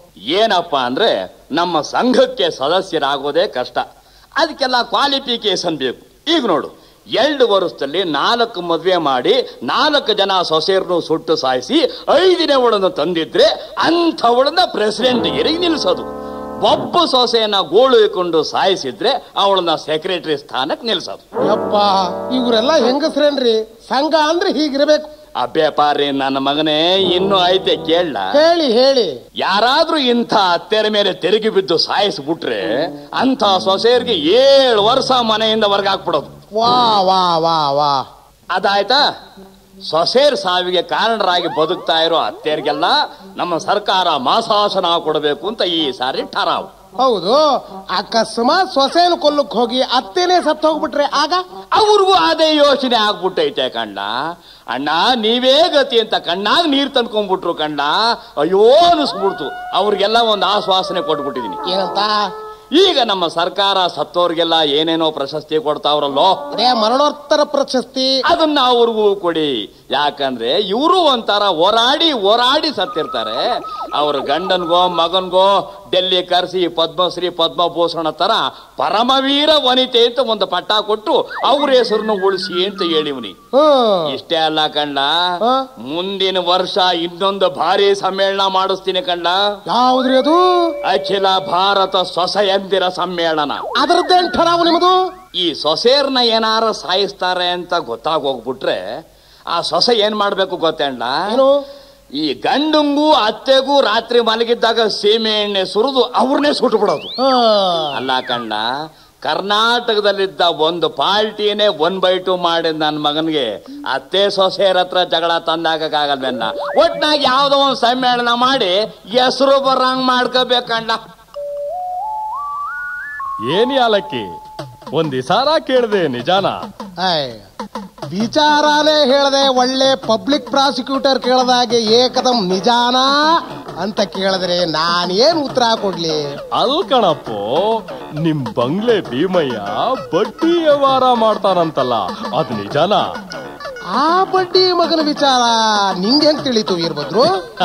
ಏನಪ್ಪ ಅಂದ್ರೆ ನಮ್ಮ ಸಂಘಕ್ಕೆ ಸದಸ್ಯರಾಗೋದೇ ಕಷ್ಟ ಅದಕ್ಕೆಲ್ಲ ಕ್ವಾಲಿಫಿಕೇಶನ್ ಬೇಕು ಈಗ ನೋಡು ಎರಡು ವರ್ಷದಲ್ಲಿ ನಾಲ್ಕು ಮದುವೆ ಮಾಡಿ ನಾಲ್ಕು ಜನ ಸೊಸೆಯರನ್ನು ಸುಟ್ಟು ಸಾಯಿಸಿ ಐದನೇ ಒಳನ್ನು ತಂದಿದ್ರೆ ಅಂಥವಳನ್ನ ಪ್ರೆಸಿಡೆಂಟ್ ಗಿರಿಗೆ ನಿಲ್ಲಿಸೋದು ಒಬ್ಬ ಸೊಸೆಯನ್ನ ಗೋಳು ಇಟ್ಕೊಂಡು ಸಾಯಿಸಿದ್ರೆ ಅವಳನ್ನ ಸೆಕ್ರೆಟರಿ ಸ್ಥಾನಕ್ಕೆ ನಿಲ್ಲಿಸೋದು ಯಪ್ಪ ಇವರೆಲ್ಲ ಹೆಂಗಸ್ರೇನ್ರಿ ಸಂಘ ಅಂದ್ರೆ ಹೀಗಿರ್ಬೇಕು ಅಬ್ಬೆ ಪಾರಿ ನನ್ನ ಮಗನೇ ಇನ್ನೂ ಐತೆ ಕೇಳ ಹೇಳಿ ಹೇಳಿ ಯಾರಾದ್ರೂ ಇಂಥ ಅತ್ತೆರ ಮೇಲೆ ತೆರಿಗೆ ಬಿದ್ದು ಸಾಯಿಸ್ಬಿಟ್ರೆ ಅಂಥ ಸೊಸೆಯರಿಗೆ ಏಳು ವರ್ಷ ಮನೆಯಿಂದ ಹೊರಗಾಕ್ಬಿಡೋದು ವಾ ವಾ ವಾ ವಾ ಅದಾಯ್ತಾ ಸೊಸೆಯರ್ ಸಾವಿಗೆ ಕಾರಣರಾಗಿ ಬದುಕ್ತಾ ಇರೋ ಅತ್ತೆಯರಿಗೆಲ್ಲ ನಮ್ಮ ಸರ್ಕಾರ ಮಾಸಾಸನ ಕೊಡಬೇಕು ಅಂತ ಈ ಸಾರಿ ಠರಾವು ಹೌದು ಅಕಸ್ಮಾತ್ ಸೊಸೆನ ಕೊಲ್ಲಕ್ ಹೋಗಿ ಅತ್ತೇನೆ ಸತ್ತು ಹೋಗ್ಬಿಟ್ರೆ ಆಗ ಅವ್ರಿಗೂ ಅದೇ ಯೋಚನೆ ಆಗ್ಬಿಟ್ಟೈತೆ ಕಂಡ ಅಣ್ಣ ನೀವೇ ಗತಿ ಅಂತ ಕಣ್ಣಾಗ ನೀರ್ ತಂದ್ಕೊಂಡ್ಬಿಟ್ರು ಕಂಡ ಅಯ್ಯೋ ಅನಿಸ್ಬಿಡ್ತು ಅವ್ರಿಗೆಲ್ಲ ಒಂದು ಆಶ್ವಾಸನೆ ಕೊಟ್ಬಿಟ್ಟಿದೀನಿ ಏನಂತ ಈಗ ನಮ್ಮ ಸರ್ಕಾರ ಸತ್ತೋರ್ಗೆಲ್ಲ ಏನೇನೋ ಪ್ರಶಸ್ತಿ ಕೊಡ್ತಾವ್ರಲ್ಲೋ ಅದೇ ಮರಣೋತ್ತರ ಪ್ರಶಸ್ತಿ ಅದನ್ನ ಅವ್ರಿಗೂ ಕೊಡಿ ಯಾಕಂದ್ರೆ ಇವರು ಒಂಥರ ಹೋರಾಡಿ ಹೋರಾಡಿ ಸತ್ತಿರ್ತಾರೆ ಅವ್ರ ಗಂಡನ್ಗೋ ಮಗನ್ಗೋ ಡೆಲ್ಲಿ ಕರೆಸಿ ಪದ್ಮಶ್ರೀ ಪದ್ಮಭೂಷಣ ತರ ಪರಮವೀರ ವನಿತೆ ಅಂತ ಒಂದು ಪಟ್ಟ ಕೊಟ್ಟು ಅವ್ರ ಹೆಸರನ್ನು ಉಳಿಸಿ ಅಂತ ಹೇಳಿವ್ನಿ ಹ್ಮ್ ಇಷ್ಟೇ ಅಲ್ಲ ಕಂಡ ಹಾ? ಮುಂದಿನ ವರ್ಷ ಇನ್ನೊಂದು ಭಾರಿ ಸಮ್ಮೇಳನ ಮಾಡಿಸ್ತೀನಿ ಕಂಡ ಯಾವ್ದ್ರಿ ಅದು ಅಖಿಲ ಭಾರತ ಸೊಸೆಯಂದಿರ ಸಮ್ಮೇಳನ ಅದರದ್ದೇನ್ ಠರಾವು ನಿಮ್ಮದು ಈ ಸೊಸೆಯರ್ನ ಏನಾರ ಸಾಯಿಸ್ತಾರೆ ಅಂತ ಗೊತ್ತಾಗೋಗ್ಬಿಟ್ರೆ ಆ ಸೊಸೆ ಏನ್ ಮಾಡ್ಬೇಕು ಗೊತ್ತೇಂಡ ಏನು ಈ ಗಂಡಂಗೂ ಅತ್ತೆಗೂ ರಾತ್ರಿ ಮಲಗಿದ್ದಾಗ ಸೀಮೆ ಎಣ್ಣೆ ಸುರಿದು ಅವ್ರನ್ನೇ ಸುಟ್ಟು ಬಿಡೋದು ಹಾ. ಅಲ್ಲ ಕಂಡ ಕರ್ನಾಟಕದಲ್ಲಿದ್ದ ಒಂದು ಪಾರ್ಟಿನೇ ಒನ್ ಬೈ ಟು ಮಾಡಿದ ನನ್ನ ಮಗನಿಗೆ ಅತ್ತೆ ಸೊಸೆಯರ ಹತ್ರ ಜಗಳ ತಂದಾಗಕ್ಕಾಗಲ್ವೆನ್ನ ಒಟ್ನಾಗ ಯಾವ್ದೋ ಒಂದು ಸಮ್ಮೇಳನ ಮಾಡಿ ಹೆಸರು ಬರಂಗ್ ಮಾಡ್ಕೋಬೇಕಣ್ಣ ಏನ್ ಯಾಲಕ್ಕಿ ಒಂದ್ ದಿಸಾರ ಕೇಳ್ದೆ ನಿಜಾನ ಆಯ್ ವಿಚಾರನೇ ಹೇಳ್ದೆ ಒಳ್ಳೆ ಪಬ್ಲಿಕ್ ಪ್ರಾಸಿಕ್ಯೂಟರ್ ಕೇಳದಾಗೆ ಏಕದಂ ನಿಜಾನಾ ಅಂತ ಕೇಳಿದ್ರೆ ನಾನೇನ್ ಉತ್ತರ ಕೊಡ್ಲಿ ಅಲ್ ಕಣಪ್ಪೋ ನಿಮ್ ಬಂಗ್ಲೆ ಭೀಮಯ್ಯ ಬಡ್ಡಿ ವ್ಯವಹಾರ ಮಾಡ್ತಾನಂತಲ್ಲ ಅದ್ ನಿಜಾನ ಆ ಬಡ್ಡಿ ಮಗನ ವಿಚಾರ ನಿಂಗೆ ಹೆಂಗ್ ತಿಳಿತು ವೀರಭದ್ರು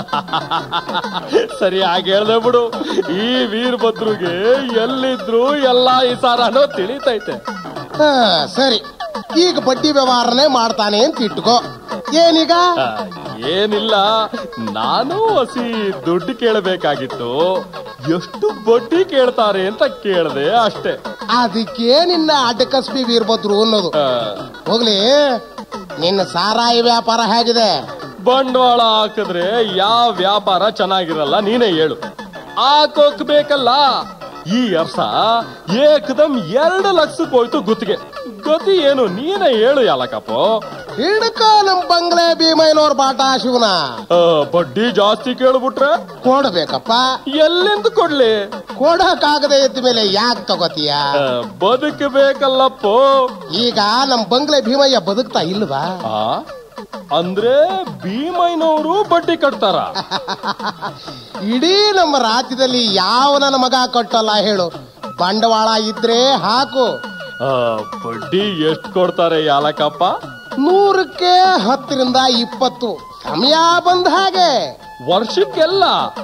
ಸರಿ ಹಾಗೆ ಹೇಳ್ದೆ ಬಿಡು ಈ ವೀರಭದ್ರುಗೆ ಎಲ್ಲಿದ್ರು ಎಲ್ಲಾ ಈ ಸಾರನೋ ತಿಳಿತೈತೆ ಹಾ, ಸರಿ ಈಗ ಬಡ್ಡಿ ವ್ಯವಹಾರನೇ ಮಾಡ್ತಾನೆ ಅಂತ ಇಟ್ಕೋ ಏನೀಗ ಆ, ಏನಿಲ್ಲ ನಾನು ಹಸಿ ದುಡ್ಡು ಕೇಳಬೇಕಾಗಿತ್ತು ಎಷ್ಟು ಬಡ್ಡಿ ಕೇಳ್ತಾರೆ ಅಂತ ಕೇಳ್ದೆ ಅಷ್ಟೇ ಅದಕ್ಕೆ ನಿನ್ನ ಅಡ್ಡಕಸ್ಬಿ ವೀರಭದ್ರು ಅನ್ನೋದು ಆ, ಹೋಗ್ಲಿ ನಿನ್ನ ಸಾರಾಯಿ ವ್ಯಾಪಾರ ಹೇಗಿದೆ ಬಂಡವಾಳ ಹಾಕಿದ್ರೆ ಯಾವ ವ್ಯಾಪಾರ ಚೆನ್ನಾಗಿರಲ್ಲ ನೀನೇ ಹೇಳು ಹಾಕೋಕ್ ಬೇಕಲ್ಲ ಈ ವರ್ಷ ಏಕದಮ್ ಎರಡು ಲಕ್ಷಕ್ಕೆ ಹೋಯ್ತು ಗುತ್ತಿಗೆ ಗತಿ ಏನು ನೀನೇ ಹೇಳು ಯಾಲಕಪ್ಪೋ ಹಿಡ್ಕ ನಮ್ ಬಂಗ್ಲೆ ಭೀಮಯ್ಯನವ್ರ ಬಾಟ ಶಿವನ ಆ, ಬಡ್ಡಿ ಜಾಸ್ತಿ ಕೇಳ್ಬಿಟ್ರೆ ಕೊಡ್ಬೇಕಪ್ಪ ಎಲ್ಲಿಂದ ಕೊಡ್ಲಿ ಕೊಡಕ್ಕಾಗದೆ ಇದ್ದ ಮೇಲೆ ಯಾಕೆ ತಗೋತೀಯ ಆ, ಬದುಕಬೇಕಲ್ಲಪ್ಪೋ ಈಗ ನಮ್ ಬಂಗ್ಲೆ ಭೀಮಯ್ಯ ಬದುಕ್ತಾ ಇಲ್ವಾ ಆ ಅಂದ್ರೆ ಭೀಮಯ್ಯನವರು ಬಡ್ಡಿ ಕಟ್ತಾರ ಇಡೀ ನಮ್ಮ ರಾಜ್ಯದಲ್ಲಿ ಯಾವ ನನ್ನ ಮಗ ಕಟ್ಟಲ್ಲ ಹೇಳು ಬಂಡವಾಳ ಇದ್ರೆ ಹಾಕು ಆ, ಬಡ್ಡಿ ಎಷ್ಟ್ ಕೊಡ್ತಾರೆ ಯಾಲಕಪ್ಪ ನೂರಕ್ಕೆ ಹತ್ತರಿಂದ ಇಪ್ಪತ್ತು ಸಮಯ ಬಂದ ಹಾಗೆ ವರ್ಷಕ್ಕೆಲ್ಲ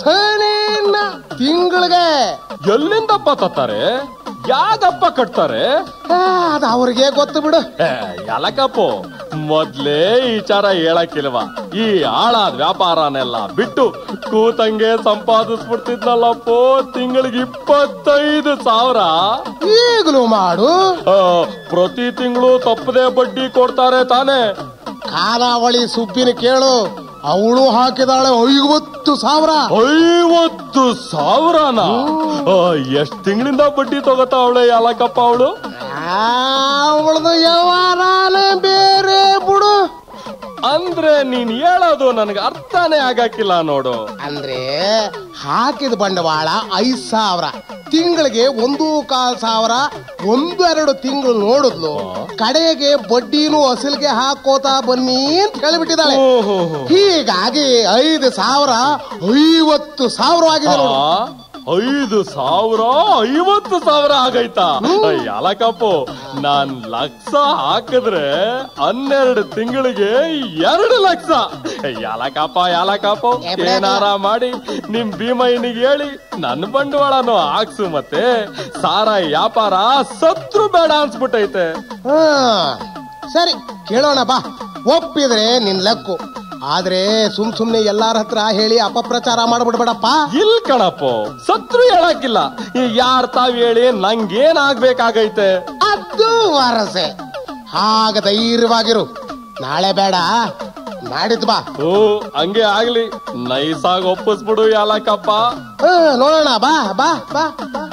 ತಿಂಗಳಿಗೆ ಎಲ್ಲಿಂದಪ್ಪ ತತ್ತಾರೆ ಯಾಗಪ್ಪ ಕಟ್ತಾರೆ ಅದು ಅವ್ರಿಗೆ ಗೊತ್ತು ಬಿಡು ಏ, ಯಾಲಕಪ್ಪು ಮೊದ್ಲೇ ಈ ವಿಚಾರ ಹೇಳಕ್ಕಿಲ್ವಾ ಈ ಹಾಳಾದ ವ್ಯಾಪಾರನೆಲ್ಲ ಬಿಟ್ಟು ಕೂತಂಗೆ ಸಂಪಾದಿಸ್ಬಿಡ್ತಿದ್ನಲ್ಲಪ್ಪೋ ತಿಂಗಳಿಗೆ ಇಪ್ಪತ್ತೈದು ಸಾವಿರ ಈಗಲೂ ಮಾಡು ಆ, ಪ್ರತಿ ತಿಂಗಳು ತಪ್ಪದೆ ಬಡ್ಡಿ ಕೊಡ್ತಾರೆ ತಾನೇ ಖಾನಾವಳಿ ಸುಬ್ಬಿನ ಕೇಳು ಅವಳು ಹಾಕಿದಾಳೆ ಐವತ್ತು ಸಾವಿರ ಐವತ್ತು ಸಾವಿರನ ಎಷ್ಟ್ ತಿಂಗಳಿಂದ ಬಡ್ಡಿ ತಗೋತಾವಳೆ ಯಾಲಕಪ್ಪ ಅವಳು ಅವಳದು ವ್ಯವಹಾರನೇ ಬೇರೆ ಬಿಡು ಅಂದ್ರೆ ನೀನ್ ಹೇಳೋದು ನನಗೆ ಅರ್ಥನೇ ಆಗಕ್ಕಿಲ್ಲ ನೋಡು ಅಂದ್ರೆ ಹಾಕಿದ ಬಂಡವಾಳ ಐದ್ ಸಾವಿರ ತಿಂಗಳಿಗೆ ಒಂದು ಕಾಲ್ ಸಾವಿರ ಒಂದು ಎರಡು ತಿಂಗಳು ನೋಡಿದ್ಲು ಕಡೆಗೆ ಬಡ್ಡಿನೂ ಅಸಲಿಗೆ ಹಾಕೋತಾ ಬನ್ನಿ ಅಂತ ಹೇಳಿಬಿಟ್ಟಿದ್ದಾಳೆ ಓಹೋ ಹೀಗಾಗಿ ಐದು ಸಾವಿರ ಐವತ್ತು ಸಾವಿರ ಆಗಿದೆ ನೋಡು ಐದು ಸಾವಿರ ಐವತ್ತು ಸಾವಿರ ಆಗೈತಾ ಯಾಲಕಪ್ಪು ನಾನ್ ಲಕ್ಷ ಹಾಕಿದ್ರೆ ಹನ್ನೆರಡು ತಿಂಗಳಿಗೆ ಎರಡು ಲಕ್ಷ ಯಾಲಕಪ್ಪ ಯಾಲಕಪ್ಪ ಏ ಬಿಡಪ್ಪ. ಏನಾರ ಮಾಡಿ ನಿಮ್ ಭೀಮಯ್ಯನಿಗೆ ಹೇಳಿ ನನ್ನ ಬಂಡವಾಳನು ಹಾಕ್ಸು ಮತ್ತೆ ಸಾರ ವ್ಯಾಪಾರ ಸತ್ರು ಬೇಡ ಅನ್ಸ್ಬಿಟ್ಟೈತೆ ಹಾ ಸರಿ ಕೇಳೋಣ ಬಾ ಒಪ್ಪಿದ್ರೆ ನಿನ್ ಲಕ್ಕು ಆದ್ರೆ ಸುಮ್ ಸುಮ್ನೆ ಎಲ್ಲಾರ ಹತ್ರ ಹೇಳಿ ಅಪಪ್ರಚಾರ ಮಾಡ್ಬಿಡ್ಬೇಡಪ್ಪ ಇಲ್ ಕಣಪ್ಪೋ ಸತ್ರು ಹೇಳಕ್ಕಿಲ್ಲ ಯಾರ್ ತಾವ್ ಹೇಳಿ ನಂಗೇನ್ ಆಗ್ಬೇಕಾಗೈತೆ ಅದು ವರಸೆ ಹಾಗ ಧೈರ್ಯವಾಗಿರು ನಾಳೆ ಬೇಡ ನಾಡಿದ್ ಬಾ ಓ ಹಂಗೆ ಆಗ್ಲಿ ನೈಸಾಗಿ ಒಪ್ಪಿಸ್ಬಿಡು ಯಾಲಕಪ್ಪ ಹಾ, ನೋಡೋಣ ಬಾ ಬಾ ಬಾ ಬಾ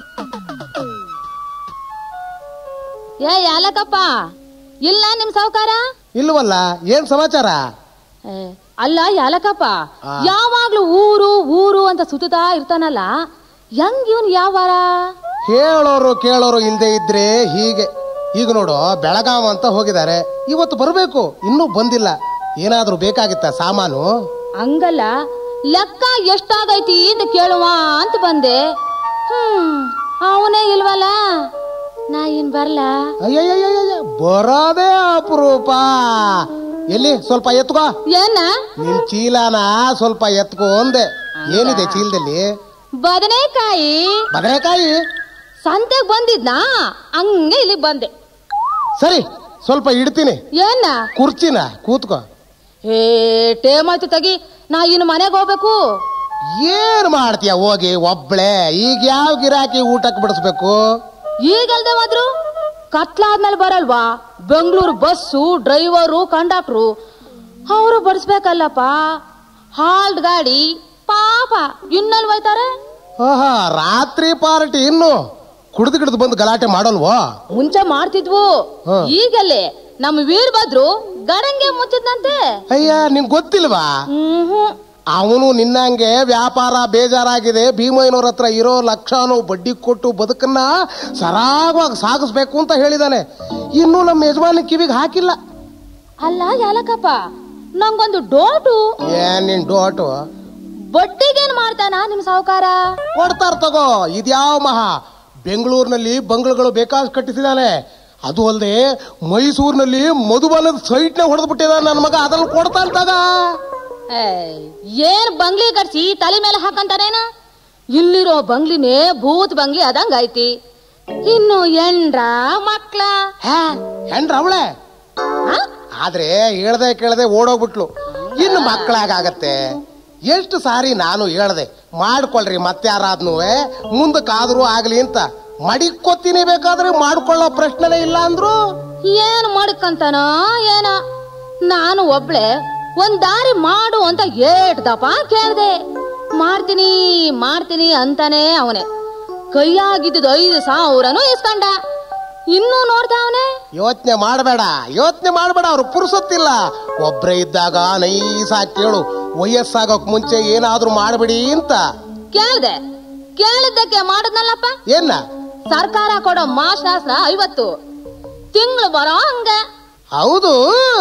ಏ ಯಾಲಕಪ್ಪ ಇಲ್ಲ ನಿಮ್ ಸಾವುಕಾರ ಇಲ್ವಲ್ಲ ಏನ್ ಸಮಾಚಾರ ಏ, ಅಲ್ಲ ಯಾಲಕಪ್ಪ ಆ. ಯಾವಾಗ್ಲೂ ಊರು ಊರು ಅಂತ ಸುತ್ತುತ್ತಾ ಇರ್ತಾನಲ್ಲ ಹೆಂಗ್ ಇವನ್ ಯಾವಾರ ಹೇಳೋರು ಕೇಳೋರು ಇಲ್ದೆ ಇದ್ರೆ ಹೀಗೆ ಈಗ ನೋಡು ಬೆಳಗಾವ್ ಅಂತ ಹೋಗಿದ್ದಾರೆ ಇವತ್ತು ಬರಬೇಕು ಇನ್ನೂ ಬಂದಿಲ್ಲ ಏನಾದ್ರೂ ಬೇಕಾಗಿತ್ತ ಸಾಮಾನು ಹಂಗಲ್ಲ ಲೆಕ್ಕ ಎಷ್ಟಾಗೈತಿ ಅಂತ ಕೇಳುವ ಅಂತ ಬಂದೆ ಹ್ಮ್ ಅವನೇ ಇಲ್ವಲ್ಲ ನಾ ಏನ್ ಬರ್ಲಾ ಅಯ್ಯಯ್ಯಯ್ಯಯ್ಯ ಬರೋದೇ ಅಪರೂಪ ಎಲ್ಲಿ ಸ್ವಲ್ಪ ಎತ್ಕೋ ಏನ ನಿನ್ ಚೀಲನ ಸ್ವಲ್ಪ ಎತ್ಕೋ ಅಂದೆ ಏನಿದೆ ಚೀಲದಲ್ಲಿ ಬದನೆಕಾಯಿ ಬದನೆಕಾಯಿ ಸಂತೆಗ್ ಬಂದಿದ್ನಾ ಹಂಗೆ ಇಲ್ಲಿಗ್ ಬಂದೆ ಸರಿ ಸ್ವಲ್ಪ ಇಡ್ತೀನಿ ಏನ ಕುರ್ಚಿನ ಕೂತ್ಕೋ ಹೇ ಟೇಮ್ ಆಯ್ತು ತಗಿ ನಾ ಇನ್ನು ಮನೆಗೆ ಹೋಗ್ಬೇಕು ಏನ್ ಮಾಡ್ತೀಯ ಹೋಗಿ ಒಬ್ಳೆ ಈಗ ಯಾವ ಗಿರಾಕಿ ಊಟಕ್ಕೆ ಬಿಡಿಸ್ಬೇಕು ಈಗಲ್ದೆ ಹೋದ್ರು ಕತ್ಲಾದ್ಮೇಲೆ ಬರಲ್ವಾ ಬೆಂಗಳೂರು ಬಸ್ಸು ಡ್ರೈವರು ಕಂಡಕ್ಟ್ರು ಅವರು ಬಡಿಸ್ಬೇಕಲ್ಲಪ್ಪ ಹಾಲ್ಡ್ ಗಾಡಿ ಪಾಪ ಇನ್ನಲ್ಲಿ ಹೋಯ್ತಾರೆ ಆಹಾ ರಾತ್ರಿ ಪಾರ್ಟಿ ಇನ್ನು ಕುಡ್ದು ಗಿಡ್ದು ಬಂದು ಗಲಾಟೆ ಮಾಡಲ್ವೋ ಮುಂಚೆ ಮಾಡ್ತಿದ್ವು ಹಾ. ಈಗಲ್ಲೇ ನಮ್ಮ ವೀರಭದ್ರು ಗಡಂಗೆ ಮುಚ್ಚಿದ್ನಂತೆ ಅಯ್ಯ ನಿಂಗ್ ಗೊತ್ತಿಲ್ವಾ ಹ್ಮ್ ಅವನು ನಿನ್ನಂಗೆ ವ್ಯಾಪಾರ ಬೇಜಾರಾಗಿದೆ ಭೀಮಯ್ಯನವ್ರ ಹತ್ರ ಇರೋ ಲಕ್ಷಾನು ಬಡ್ಡಿ ಕೊಟ್ಟು ಬದುಕನ್ನ ಸರಾಗವಾಗಿ ಸಾಗಿಸ್ಬೇಕು ಅಂತ ಹೇಳಿದಾನೆ ಇನ್ನು ನಮ್ಮ ಯಜಮಾನ ಕಿವಿಗೆ ಹಾಕಿಲ್ಲ ಅಲ್ಲ ಯಾಲಕಪ್ಪ ನಂಗೊಂದು ಡೋಟು ಏನ್ ನಿನ್ ಡೋಟು ಬಡ್ಡಿಗೇನ್ ಮಾಡ್ತಾನ ನಿಮ್ ಸಾವುಕಾರ ಕೊಡ್ತಾರ ತಗೋ ಇದ್ಯಾವ ಮಹಾ ಬೆಂಗಳೂರಿನಲ್ಲಿ ಬಂಗ್ಲೆಗಳು ಬೇಕಾದ್ ಕಟ್ಟಿಸಿದಾನೆ ಅದು ಅಲ್ಲದೆ ಮೈಸೂರಿನಲ್ಲಿ ಮಧುಬನದ ಸೈಟ್ನ ಹೊಡೆದು ಬಿಟ್ಟಿದಾನೆ ನನ್ನ ಮಗ ಅದನ್ನ ಕೊಡ್ತಾನ ತಗ ಏಯ್, ಏನ್ ಬಂಗ್ಲಿ ಕಟ್ಸಿ ತಲೆ ಮೇಲೆ ಹಾಕಂತಾನೇನ ಇಲ್ಲಿರೋ ಬಂಗ್ಲಿನೇ ಭೂತ್ ಬಂಗ್ಲಿ ಅದಂಗ ಐತಿ ಇನ್ನು ಎಂಡ್ರ ಮಕ್ಳ ಹೇ ಹೆಂಡ್ರ ಅವಳೆ ಆ? ಆದ್ರೆ ಹೇಳ್ದೆ ಕೇಳದೆ ಓಡೋಗ್ಬಿಟ್ಲು ಇನ್ನು ಮಕ್ಕಳಾಗತ್ತೆ ಎಷ್ಟು ಸಾರಿ ನಾನು ಹೇಳ್ದೆ ಮಾಡ್ಕೊಳ್ರಿ ಮತ್ತಾರಾದ್ನು ಮುಂದಕ್ಕಾದ್ರೂ ಆಗ್ಲಿ ಅಂತ ಮಡಿಕೊತ್ತೀನಿ ಬೇಕಾದ್ರೆ ಮಾಡ್ಕೊಳ್ಳೋ ಪ್ರಶ್ನೆನೇ ಇಲ್ಲ ಅಂದ್ರು ಏನ್ ಮಾಡ್ಕಂತಾನೋ ಏನ ನಾನು ಒಬ್ಳೆ ಒಂದ್ ದಾರಿ ಮಾಡು ಅಂತ ಏಟ್ ದಪ ಕೇಳ್ದೆ ಮಾಡ್ತೀನಿ ಮಾಡ್ತೀನಿ ಅಂತಾನೆ ಅವನೇ ಕೈಯಾಗಿದ್ದ ಐದು ಸಾವಿರನು ಇಸ್ಕೊಂಡ ಇನ್ನೂ ನೋಡ್ದ ಅವನೇ ಯೋಚನೆ ಮಾಡಬೇಡ ಯೋಚನೆ ಮಾಡಬೇಡ ಅವ್ರು ಪುರುಸೊತ್ತಿಲ್ಲ ಒಬ್ರೇ ಇದ್ದಾಗ ನೈಸಾಗಿ ಕೇಳು ವಯಸ್ಸಾಗೋಕ್ ಮುಂಚೆ ಏನಾದ್ರೂ ಮಾಡ್ಬಿಡಿ ಅಂತ ಕೇಳ್ದೆ ಕೇಳಿದ್ದಕ್ಕೆ ಮಾಡದ್ನಲ್ಲಪ್ಪ ಏನ ಸರ್ಕಾರ ಕೊಡೋ ಮಾಶಾಸ್ನ ಐವತ್ತು ತಿಂಗಳು ಬರೋ ಹಂಗ ಹೌದು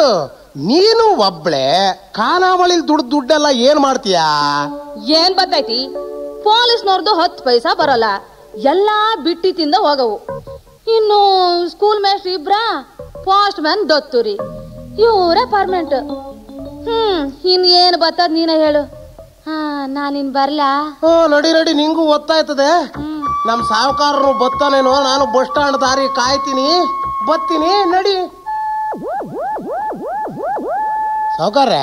ನೀನು ಒಬ್ಳೆ ಖಾನಾವಳಿಲ್ ದುಡ್ಡು ದುಡ್ಡೆಲ್ಲ ಏನ್ ಮಾಡ್ತೀಯಾ ಏನ್ ಬರ್ತೈತಿ ಪೊಲೀಸ್ನವ್ರದ್ದು ಹತ್ತು ಪೈಸಾ ಬರೋಲ್ಲ ಎಲ್ಲಾ ಬಿಟ್ಟಿ ತಿಂದ ಹೋಗವು ಇನ್ನು ಸ್ಕೂಲ್ ಮೇಸ್ಟ್ರ್ ಇಬ್ರ ಪೋಸ್ಟ್ ಮ್ಯಾನ್ ದೊತ್ತುರಿ ಇವರೇ ಪರ್ಮನೆಂಟ್ ಹ್ಮ್ ಇನ್ ಏನ್ ಬರ್ತದ ನೀನೇ ಹೇಳು ಹಾ ನಾನಿನ್ ಬರ್ಲಾ ಓ ನಡಿ ನಡಿ ನಿಂಗೂ ಒತ್ತಾಯ್ತದೆ ನಮ್ ಸಾವುಕಾರರು ಬತ್ತಾನೇನೋ ನಾನು ಬಸ್ ಸ್ಟಾಂಡ್ ದಾರಿ ಕಾಯ್ತೀನಿ ಬತ್ತೀನಿ ನಡಿ ಸಾವುಕಾರ್ರೆ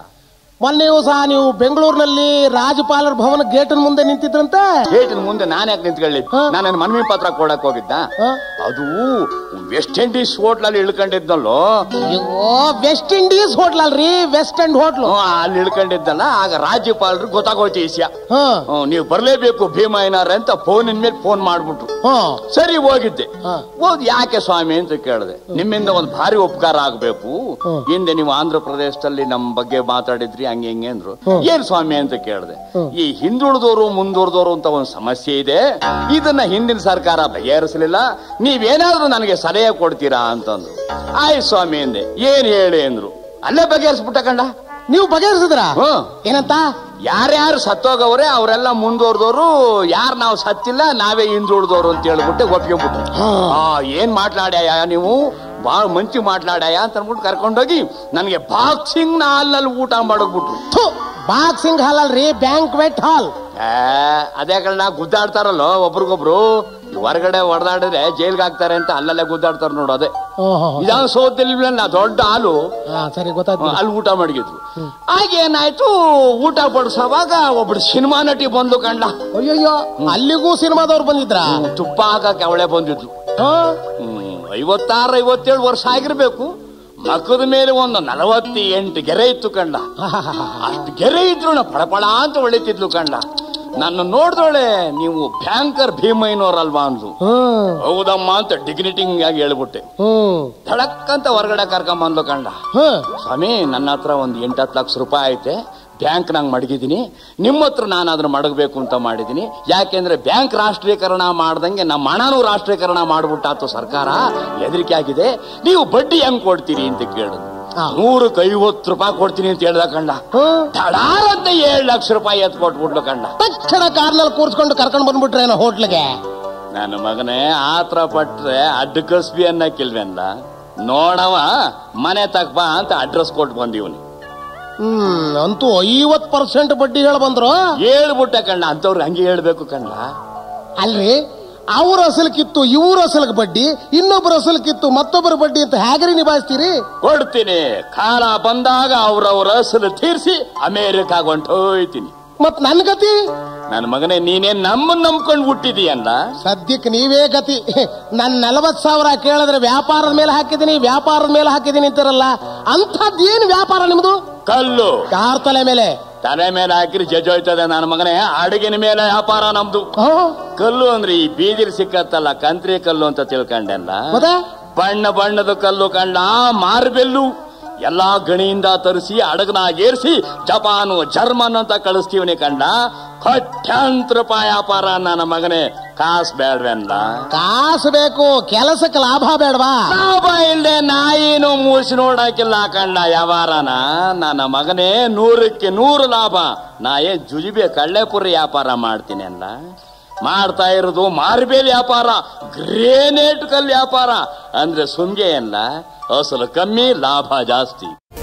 ಮೊನ್ನೆ ಸಹ ನೀವು ಬೆಂಗಳೂರಿನಲ್ಲಿ ರಾಜ್ಯಪಾಲರ ಭವನ ಗೇಟಿನ ಮುಂದೆ ನಿಂತಿದ್ರಂತೆ ಗೇಟಿನ ಮುಂದೆ ನಾನು ಯಾಕೆ ನಿಂತ್ಕೊಳ್ಳಿ ಹಾ? ನಾನು ನನ್ನ ಮನವಿ ಪತ್ರ ಕೊಡಕ್ ಹೋಗಿದ್ದ ಹಾ? ಅದು ವೆಸ್ಟ್ ಇಂಡೀಸ್ ಹೋಟ್ಲಲ್ಲಿ ಇಳ್ಕೊಂಡಿದ್ನಲ್ಲೋ ಅಯ್ಯೋ ವೆಸ್ಟ್ ಇಂಡೀಸ್ ಹೋಟ್ಲ್ ಅಲ್ರಿ ವೆಸ್ಟ್ ಎಂಡ್ ಹೋಟ್ಲು ಹ್ಮ್, ಅಲ್ಲಿ ಇಳ್ಕೊಂಡಿದ್ದಲ್ಲ ಆಗ ರಾಜ್ಯಪಾಲರು ಗೊತ್ತಾಗೋಯ್ತು ಈ ವಿಷಯ ಹಾ ಹ್ಮ್, ನೀವು ಬರ್ಲೇಬೇಕು ಭೀಮಯ್ಯನಾರ ಅಂತ ಫೋನಿನ ಮೇಲೆ ಫೋನ್ ಮಾಡ್ಬಿಟ್ರು ಹಾ ಸರಿ ಹೋಗಿದ್ದೆ ಹಾ. ಹೋದ್ ಯಾಕೆ ಸ್ವಾಮಿ ಅಂತ ಕೇಳಿದೆ ನಿಮ್ಮಿಂದ ಒಂದು ಭಾರಿ ಉಪಕಾರ ಆಗ್ಬೇಕು ಹ್ಮ್. ಹಿಂದೆ ನೀವು ಆಂಧ್ರ ಪ್ರದೇಶದಲ್ಲಿ ನಮ್ ಬಗ್ಗೆ ಮಾತಾಡಿದ್ರಿ ಹಂಗೆ ಹಿಂಗೆ ಅಂದ್ರು ಏನ್ ಸ್ವಾಮಿ ಅಂತ ಕೇಳಿದೆ ಈ ಹಿಂದುಳಿದವರು ಮುಂದುವರೆದವರು ಅಂತ ಒಂದು ಸಮಸ್ಯೆ ಇದೆ ಇದನ್ನ ಹಿಂದಿನ ಸರ್ಕಾರ ಬಗೆಹರಿಸಲಿಲ್ಲ ನೀವೇನಾದ್ರೂ ನನಗೆ ಸಲಹೆ ಕೊಡ್ತೀರಾ ಅಂತಂದ್ರು ಆಯ್ತು ಸ್ವಾಮಿ ಅಂದೆ ಏನ್ ಹೇಳಿ ಅಂದ್ರು ಅಲ್ಲೇ ಬಗೆಹರಿಸ್ಬಿಟ್ಟ ಕಂಡ ನೀವು ಬಗೆಹರಿಸಿದ್ರ ಹ್ಮ್ ಏನಂತ ಯಾರ್ಯಾರು ಸತ್ತೋಗವ್ರೆ ಅವರೆಲ್ಲ ಮುಂದುವರೆದವರು ಯಾರು ನಾವು ಸತ್ತಿಲ್ಲ ನಾವೇ ಹಿಂದುಳಿದವರು ಅಂತ ಹೇಳ್ಬಿಟ್ಟು ಒಪ್ಕೊಂಡ್ಬಿಟ್ರು ಆ ಏನ್ ಮಾట్లాಡ್ಯಾಯ ನೀವು ಬಾಳ್ ಮಂಚಿ ಮಾట్లాಡ್ಯಾಯ ಅಂತ ಅಂದ್ಬಿಟ್ಟು ಕರ್ಕೊಂಡೋಗಿ ನನಗೆ ಬಾಕ್ಸಿಂಗ್ ನ ಹಾಲಲ್ಲಿ ಊಟ ಮಾಡಕ್ಬಿಟ್ರು ಬಾಕ್ಸಿಂಗ್ ಹಾಲ್ ಅಲ್ರಿ ಬ್ಯಾಂಕ್ ವೆಟ್ ಹಾಲ್ ಏ, ಅದೇ ಕಾರಣ ಗುದ್ದಾಡ್ತಾರಲ್ಲೋ ಒಬ್ರಿಗೊಬ್ರು ಈ ಹೊರಗಡೆ ಹೊಡೆದಾಡಿದ್ರೆ ಜೈಲ್ಗೆ ಹಾಕ್ತಾರೆ ಅಂತ ಅಲ್ಲಲ್ಲೇ ಗುದ್ದಾಡ್ತಾರ ನೋಡು ಅದೇ ಇದಾಗ ಸೋತಿಲ್ವಲ್ಲ ದೊಡ್ಡ ಹಾಲು ಸರಿ ಗೊತ್ತಾಯ್ತು ಅಲ್ಲಿ ಊಟ ಮಡಗಿದ್ರು ಹಾಗೆ ಏನಾಯ್ತು ಊಟ ಬಡಿಸೋವಾಗ ಒಬ್ಳು ಸಿನಿಮಾ ನಟಿ ಬಂದು ಕಂಡ ಅಯ್ಯಯ್ಯೋ ಅಲ್ಲಿಗೂ ಸಿನಿಮಾದವ್ರು ಬಂದಿದ್ರ ತುಪ್ಪ ಹಾಕಕ್ಕೆ ಅವಳೆ ಬಂದಿದ್ಲು ಹ್ಮ್, ಐವತ್ತಾರು ಐವತ್ತೇಳು ವರ್ಷ ಆಗಿರ್ಬೇಕು ಮಕ್ಕದ ಮೇಲೆ ಒಂದು ನಲವತ್ತಿ ಎಂಟು ಗೆರೆ ಇತ್ತು ಕಂಡ ಅಷ್ಟು ಗೆರೆ ಇದ್ರು ನಾ ಪಳಪಳ ಅಂತ ಹೊಳಿತಿದ್ಲು ಕಂಡ ನನ್ನ ನೋಡ್ದೋಳೆ ನೀವು ಬ್ಯಾಂಕರ್ ಭೀಮಯ್ಯನವ್ರಲ್ವಾ ಅಂದ್ಲು ಹ್ಮ್ ಹೌದಮ್ಮ ಅಂತ ಡಿಗ್ನಿಟಿಂಗ್ ಆಗಿ ಹೇಳ್ಬಿಟ್ಟೆ ಹ್ಮ್ ಧಡಕ್ ಅಂತ ಹೊರಗಡೆ ಕರ್ಕೊಂಬಂದ್ಲು ಕಂಡ ಹ್ಮ್ ಸ್ವಾಮಿ ನನ್ನ ಹತ್ರ ಒಂದು ಎಂಟತ್ತು ಲಕ್ಷ ರೂಪಾಯಿ ಐತೆ ಬ್ಯಾಂಕ್ ನಂಗೆ ಮಡಗಿದ್ದೀನಿ ನಿಮ್ಮ ಹತ್ರ ನಾನು ಅದನ್ನ ಮಡಗಬೇಕು ಅಂತ ಮಾಡಿದ್ದೀನಿ ಯಾಕೆಂದ್ರೆ ಬ್ಯಾಂಕ್ ರಾಷ್ಟ್ರೀಕರಣ ಮಾಡ್ದಂಗೆ ನಮ್ಮ ಹಣನೂ ರಾಷ್ಟ್ರೀಕರಣ ಮಾಡ್ಬಿಟ್ಟಾತು ಸರ್ಕಾರ ಹೆದರಿಕೆ ಆಗಿದೆ ನೀವು ಬಡ್ಡಿ ಹೆಂಗ್ ಕೊಡ್ತೀರಿ ಅಂತ ಕೇಳಿದ್ರು ಹಾ. ನೂರಕ್ಕೆ ಐವತ್ತು ರೂಪಾಯಿ ಕೊಡ್ತೀನಿ ಅಂತ ಹೇಳ್ದ ಕಂಡ ಹ್ಮ್ ಧಡಾರ್ ಅಂತ ಏಳು ಲಕ್ಷ ರೂಪಾಯಿ ಎತ್ ಕೊಟ್ಬಿಟ್ಲು ಕಂಡ ತಕ್ಷಣ ಕಾರ್ನಲ್ಲಿ ಕೂರ್ಸ್ಕೊಂಡು ಕರ್ಕೊಂಡು ಬಂದ್ಬಿಟ್ರೇನೋ ಹೋಟ್ಲಿಗೆ ನನ್ನ ಮಗನೇ ಆತ್ರ ಪಟ್ರೆ ಅಡ್ಡ ಕಸ್ಬಿ ಅನ್ನಕ್ಕಿಲ್ವೆಲ್ಲ ನೋಡವ ಮನೆ ತಕ್ ಬಾ ಅಂತ ಅಡ್ರೆಸ್ ಕೊಟ್ಟು ಬಂದಿವ್ನಿ ಹ್ಮ್ ಅಂತೂ ಐವತ್ ಪರ್ಸೆಂಟ್ ಬಡ್ಡಿ ಹೇಳ ಬಂದ್ರು ಹೇಳ್ಬಿಟ್ಟೆ ಕಣ್ಣ ಅಂತವ್ರು ಹಂಗೆ ಹೇಳ್ಬೇಕು ಕಣ್ಣ ಅಲ್ರಿ ಅವ್ರ ಅಸಲಕ್ಕಿತ್ತು ಇವ್ರ ಅಸಲಕ್ ಬಡ್ಡಿ ಇನ್ನೊಬ್ಬರ ಅಸಲಕ್ಕಿತ್ತು ಮತ್ತೊಬ್ಬರ ಬಡ್ಡಿ ಅಂತ ಹೇಗ್ರಿ ನಿಭಾಯಿಸ್ತೀರಿ ಕೊಡ್ತೀನಿ ಕಾಲ ಬಂದಾಗ ಅವ್ರವ್ರ ಅಸಲು ತೀರ್ಸಿ ಅಮೇರಿಕಾಗ ಹೊಂಟೋಯ್ತೀನಿ ಮತ್ ನನ್ ಗತಿ ನನ್ನ ಮಗನೇ ನೀನೇ ನಮ್ಮನ್ನ ನಂಬ್ಕೊಂಡು ಹುಟ್ಟಿದೀಯಲ್ಲ ಸದ್ಯಕ್ಕೆ ನೀವೇ ಗತಿ ನನ್ ನಲವತ್ ಸಾವಿರ ಕೇಳಿದ್ರೆ ವ್ಯಾಪಾರದ ಮೇಲೆ ಹಾಕಿದೀನಿ ವ್ಯಾಪಾರದ ಮೇಲೆ ಹಾಕಿದೀನಿ ಅಂತಾರಲ್ಲ ಅಂಥದ್ದೇನು ವ್ಯಾಪಾರ ನಿಮ್ದು ಕಲ್ಲು ಯಾರ ತಲೆ ಮೇಲೆ ತಲೆ ಮೇಲೆ ಹಾಕಿರಿ ಜಜ್ಜೋಯ್ತದೆ ನನ್ನ ಮಗನೇ ಅಡಗಿನ ಮೇಲೆ ವ್ಯಾಪಾರ ನಮ್ದು ಓ, ಕಲ್ಲು ಅಂದ್ರೆ ಈ ಬೀದಿರ್ ಸಿಕ್ಕತ್ತಲ್ಲ ಕಂತ್ರಿ ಕಲ್ಲು ಅಂತ ತಿಳ್ಕೊಂಡೆಲ್ಲ ಮತ್ತೆ ಬಣ್ಣ ಬಣ್ಣದ ಕಲ್ಲು ಕಂಡ ಮಾರ್ಬೆಲ್ಲು ಎಲ್ಲಾ ಗಣಿಯಿಂದ ತರಿಸಿ ಅಡಗನಾಗೇರಿಸಿ ಜಪಾನು ಜರ್ಮನ್ ಅಂತ ಕಳಿಸ್ತೀವನಿ ಕಂಡ ಕೋಟ್ಯಾಂತರ ರೂಪಾಯಿ ವ್ಯಾಪಾರ ನನ್ನ ಮಗನೇ ಕಾಸ್ ಬೇಡ್ವೆಲ್ಲ ಕಾಸು ಬೇಕು ಕೆಲಸಕ್ಕೆ ಲಾಭ ಬೇಡವಾ ಲಾಭ ಇಲ್ದೆ ನಾಯಿನು ಮೂಸಿ ನೋಡಕ್ಕಿಲ್ಲ ಕಂಡ ವ್ಯವಹಾರನ ನನ್ನ ಮಗನೇ ನೂರಕ್ಕೆ ನೂರು ಲಾಭ ನಾ ಏನ್ ಜುಜಿಬೆ ಕಳ್ಳೆಪುರಿ ವ್ಯಾಪಾರ ಮಾಡ್ತೀನಿ ಅಲ್ಲ ಮಾಡ್ತಾ ಇರೋದು ಮಾರ್ಬೇಲ್ ವ್ಯಾಪಾರ ಗ್ರೇನೇಟ್ ಕಲ್ ವ್ಯಾಪಾರ ಅಂದ್ರೆ ಸುಮ್ಗೆ ಅಲ್ಲ ಅಸಲು ಕಮ್ಮಿ ಲಾಭ ಜಾಸ್ತಿ